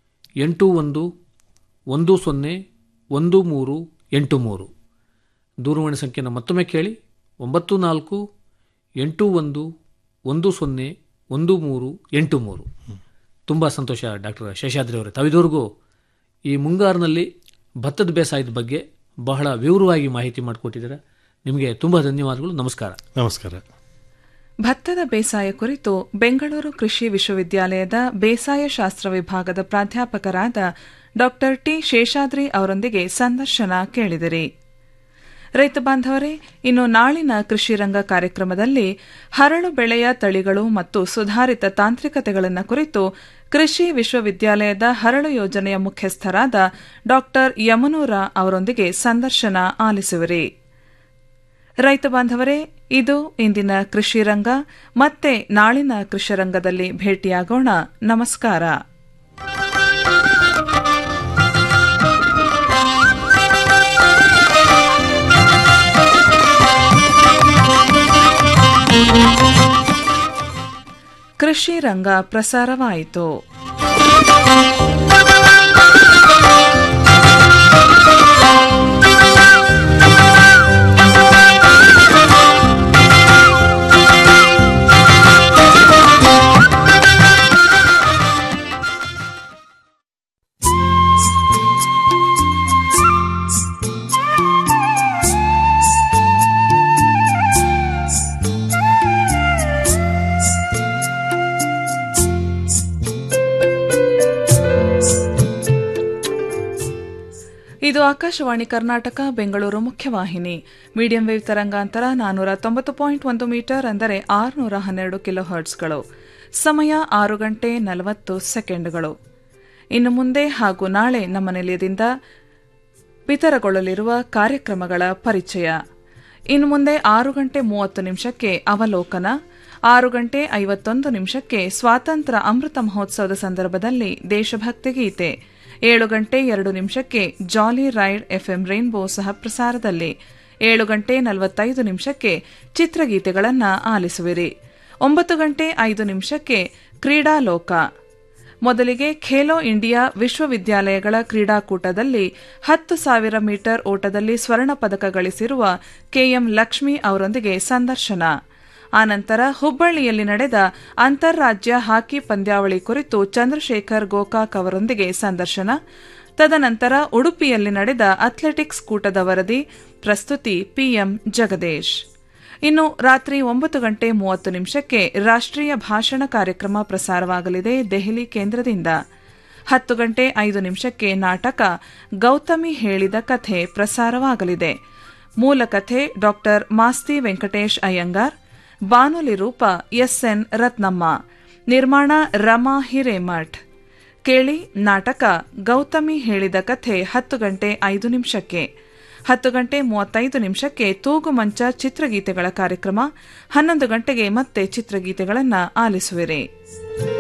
Speaker 2: ಎಂಟು ಒಂದು ಒಂದು ಸೊನ್ನೆ ಒಂದು ಮೂರು ಎಂಟು ಮೂರು ದೂರವಾಣಿ ಸಂಖ್ಯೆನ ಮತ್ತೊಮ್ಮೆ ಕೇಳಿ ಒಂಬತ್ತು ನಾಲ್ಕು ಎಂಟು ಒಂದು ಒಂದು ಸೊನ್ನೆ ಒಂದು ಮೂರು ಎಂಟು ಮೂರು ತುಂಬ ಸಂತೋಷ ಡಾಕ್ಟರ್ ಶೇಷಾದ್ರಿ ಅವರೇ ತಾವಿದವರೆಗೂ ಈ ಮುಂಗಾರಿನಲ್ಲಿ ಭತ್ತದ ಬೇಸಾಯದ ಬಗ್ಗೆ ಬಹಳ ವಿವರವಾಗಿ ಮಾಹಿತಿ ಮಾಡಿಕೊಟ್ಟಿದ್ದೀರಾ ನಿಮಗೆ ತುಂಬ ಧನ್ಯವಾದಗಳು ನಮಸ್ಕಾರ
Speaker 3: ನಮಸ್ಕಾರ
Speaker 1: ಭತ್ತದ ಬೇಸಾಯ ಕುರಿತು ಬೆಂಗಳೂರು ಕೃಷಿ ವಿಶ್ವವಿದ್ಯಾಲಯದ ಬೇಸಾಯ ಶಾಸ್ತ್ರ ವಿಭಾಗದ ಪ್ರಾಧ್ಯಾಪಕರಾದ ಡಾ ಟಿ ಶೇಷಾದ್ರಿ ಅವರೊಂದಿಗೆ ಸಂದರ್ಶನ ಕೇಳಿದಿರಿ ರೈತ ಬಾಂಧವರೇ ಇನ್ನು ನಾಳಿನ ಕೃಷಿ ರಂಗ ಕಾರ್ಯಕ್ರಮದಲ್ಲಿ ಹರಳು ಬೆಳೆಯ ತಳಿಗಳು ಮತ್ತು ಸುಧಾರಿತ ತಾಂತ್ರಿಕತೆಗಳನ್ನು ಕುರಿತು ಕೃಷಿ ವಿಶ್ವವಿದ್ಯಾಲಯದ ಹರಳು ಯೋಜನೆಯ ಮುಖ್ಯಸ್ಥರಾದ ಡಾ ಯಮನೂರ ಅವರೊಂದಿಗೆ ಸಂದರ್ಶನ ಆಲಿಸುವಿರಿ ರೈತ ಬಾಂಧವರೇ ಇದು ಇಂದಿನ ಕೃಷಿ ರಂಗ ಮತ್ತೆ ನಾಳಿನ ಕೃಷಿ ರಂಗದಲ್ಲಿ ಭೇಟಿಯಾಗೋಣ ನಮಸ್ಕಾರ ಕೃಷಿ ರಂಗ ಪ್ರಸಾರವಾಯಿತು ಇದು ಆಕಾಶವಾಣಿ ಕರ್ನಾಟಕ ಬೆಂಗಳೂರು ಮುಖ್ಯವಾಹಿನಿ ಮೀಡಿಯಂ ವೇವ್ ತರಂಗಾಂತರ ನಾನೂರ ತೊಂಬತ್ತು ಪಾಯಿಂಟ್ ಒಂದು ಮೀಟರ್ ಅಂದರೆ ಆರುನೂರ ಹನ್ನೆರಡು ಕಿಲೋ ಹರ್ಟ್ಸ್ಗಳು ಸಮಯ ಆರು ಗಂಟೆ ನಲವತ್ತು ಸೆಕೆಂಡ್ಗಳು ಇನ್ನು ಮುಂದೆ ಹಾಗೂ ನಾಳೆ ನಮ್ಮ ನಿಲಯದಿಂದ ಬಿತ್ತರಗೊಳ್ಳಲಿರುವ ಕಾರ್ಯಕ್ರಮಗಳ ಪರಿಚಯ ಇನ್ನು ಮುಂದೆ ಆರು ಗಂಟೆ ಮೂವತ್ತು ನಿಮಿಷಕ್ಕೆ ಅವಲೋಕನ ಆರು ಗಂಟೆ ಐವತ್ತೊಂದು ನಿಮಿಷಕ್ಕೆ ಸ್ವಾತಂತ್ರ್ಯ ಅಮೃತ ಮಹೋತ್ಸವದ ಸಂದರ್ಭದಲ್ಲಿ ದೇಶಭಕ್ತಿ ಗೀತೆ ಏಳು ಗಂಟೆ ಎರಡು ನಿಮಿಷಕ್ಕೆ ಜಾಲಿ ರೈಡ್ ಎಫ್ಎಂ ರೈನ್ಬೋ ಸಹ ಪ್ರಸಾರದಲ್ಲಿ ಏಳು ಗಂಟೆ ನಲವತ್ತೈದು ನಿಮಿಷಕ್ಕೆ ಚಿತ್ರಗೀತೆಗಳನ್ನು ಆಲಿಸುವಿರಿ ಒಂಬತ್ತು ಗಂಟೆ ಐದು ನಿಮಿಷಕ್ಕೆ ಕ್ರೀಡಾಲೋಕ ಮೊದಲಿಗೆ ಖೇಲೋ ಇಂಡಿಯಾ ವಿಶ್ವವಿದ್ಯಾಲಯಗಳ ಕ್ರೀಡಾಕೂಟದಲ್ಲಿ ಹತ್ತು ಸಾವಿರ ಮೀಟರ್ ಓಟದಲ್ಲಿ ಸ್ವರ್ಣ ಪದಕ ಗಳಿಸಿರುವ ಕೆಎಂ ಲಕ್ಷ್ಮಿ ಅವರೊಂದಿಗೆ ಸಂದರ್ಶನ ಆನಂತರ ಹುಬ್ಬಳ್ಳಿಯಲ್ಲಿ ನಡೆದ ಅಂತಾರಾಜ್ಯ ಹಾಕಿ ಪಂದ್ಯಾವಳಿ ಕುರಿತು ಚಂದ್ರಶೇಖರ್ ಗೋಕಾಕ್ ಅವರೊಂದಿಗೆ ಸಂದರ್ಶನ ತದನಂತರ ಉಡುಪಿಯಲ್ಲಿ ನಡೆದ ಅಥ್ಲೆಟಿಕ್ಸ್ ಕೂಟದ ವರದಿ ಪ್ರಸ್ತುತಿ ಪಿಎಂ ಜಗದೀಶ್ ಇನ್ನು ರಾತ್ರಿ ಒಂಬತ್ತು ಗಂಟೆ ಮೂವತ್ತು ನಿಮಿಷಕ್ಕೆ ರಾಷ್ಟ್ರೀಯ ಭಾಷಣ ಕಾರ್ಯಕ್ರಮ ಪ್ರಸಾರವಾಗಲಿದೆ ದೆಹಲಿ ಕೇಂದ್ರದಿಂದ ಹತ್ತು ಗಂಟೆ ಐದು ನಿಮಿಷಕ್ಕೆ ನಾಟಕ ಗೌತಮಿ ಹೇಳಿದ ಕಥೆ ಪ್ರಸಾರವಾಗಲಿದೆ ಮೂಲ ಕಥೆ ಡಾಕ್ಟರ್ ಮಾಸ್ತಿ ವೆಂಕಟೇಶ್ ಅಯ್ಯಂಗಾರ್ ಬಾನುಲಿ ರೂಪ ಎಸ್ಎನ್ ರತ್ನಮ್ಮ ನಿರ್ಮಾಣ ರಮಾ ಹಿರೇಮಠ್ ಕೇಳಿ ನಾಟಕ ಗೌತಮಿ ಹೇಳಿದ ಕಥೆ ಹತ್ತು ಗಂಟೆ ಐದು ನಿಮಿಷಕ್ಕೆ ಹತ್ತು ಗಂಟೆ ಮೂವತ್ತೈದು ನಿಮಿಷಕ್ಕೆ ತೂಗು ಮಂಚ ಚಿತ್ರಗೀತೆಗಳ ಕಾರ್ಯಕ್ರಮ ಹನ್ನೊಂದು ಗಂಟೆಗೆ ಮತ್ತೆ ಚಿತ್ರಗೀತೆಗಳನ್ನು ಆಲಿಸುವಿರಿ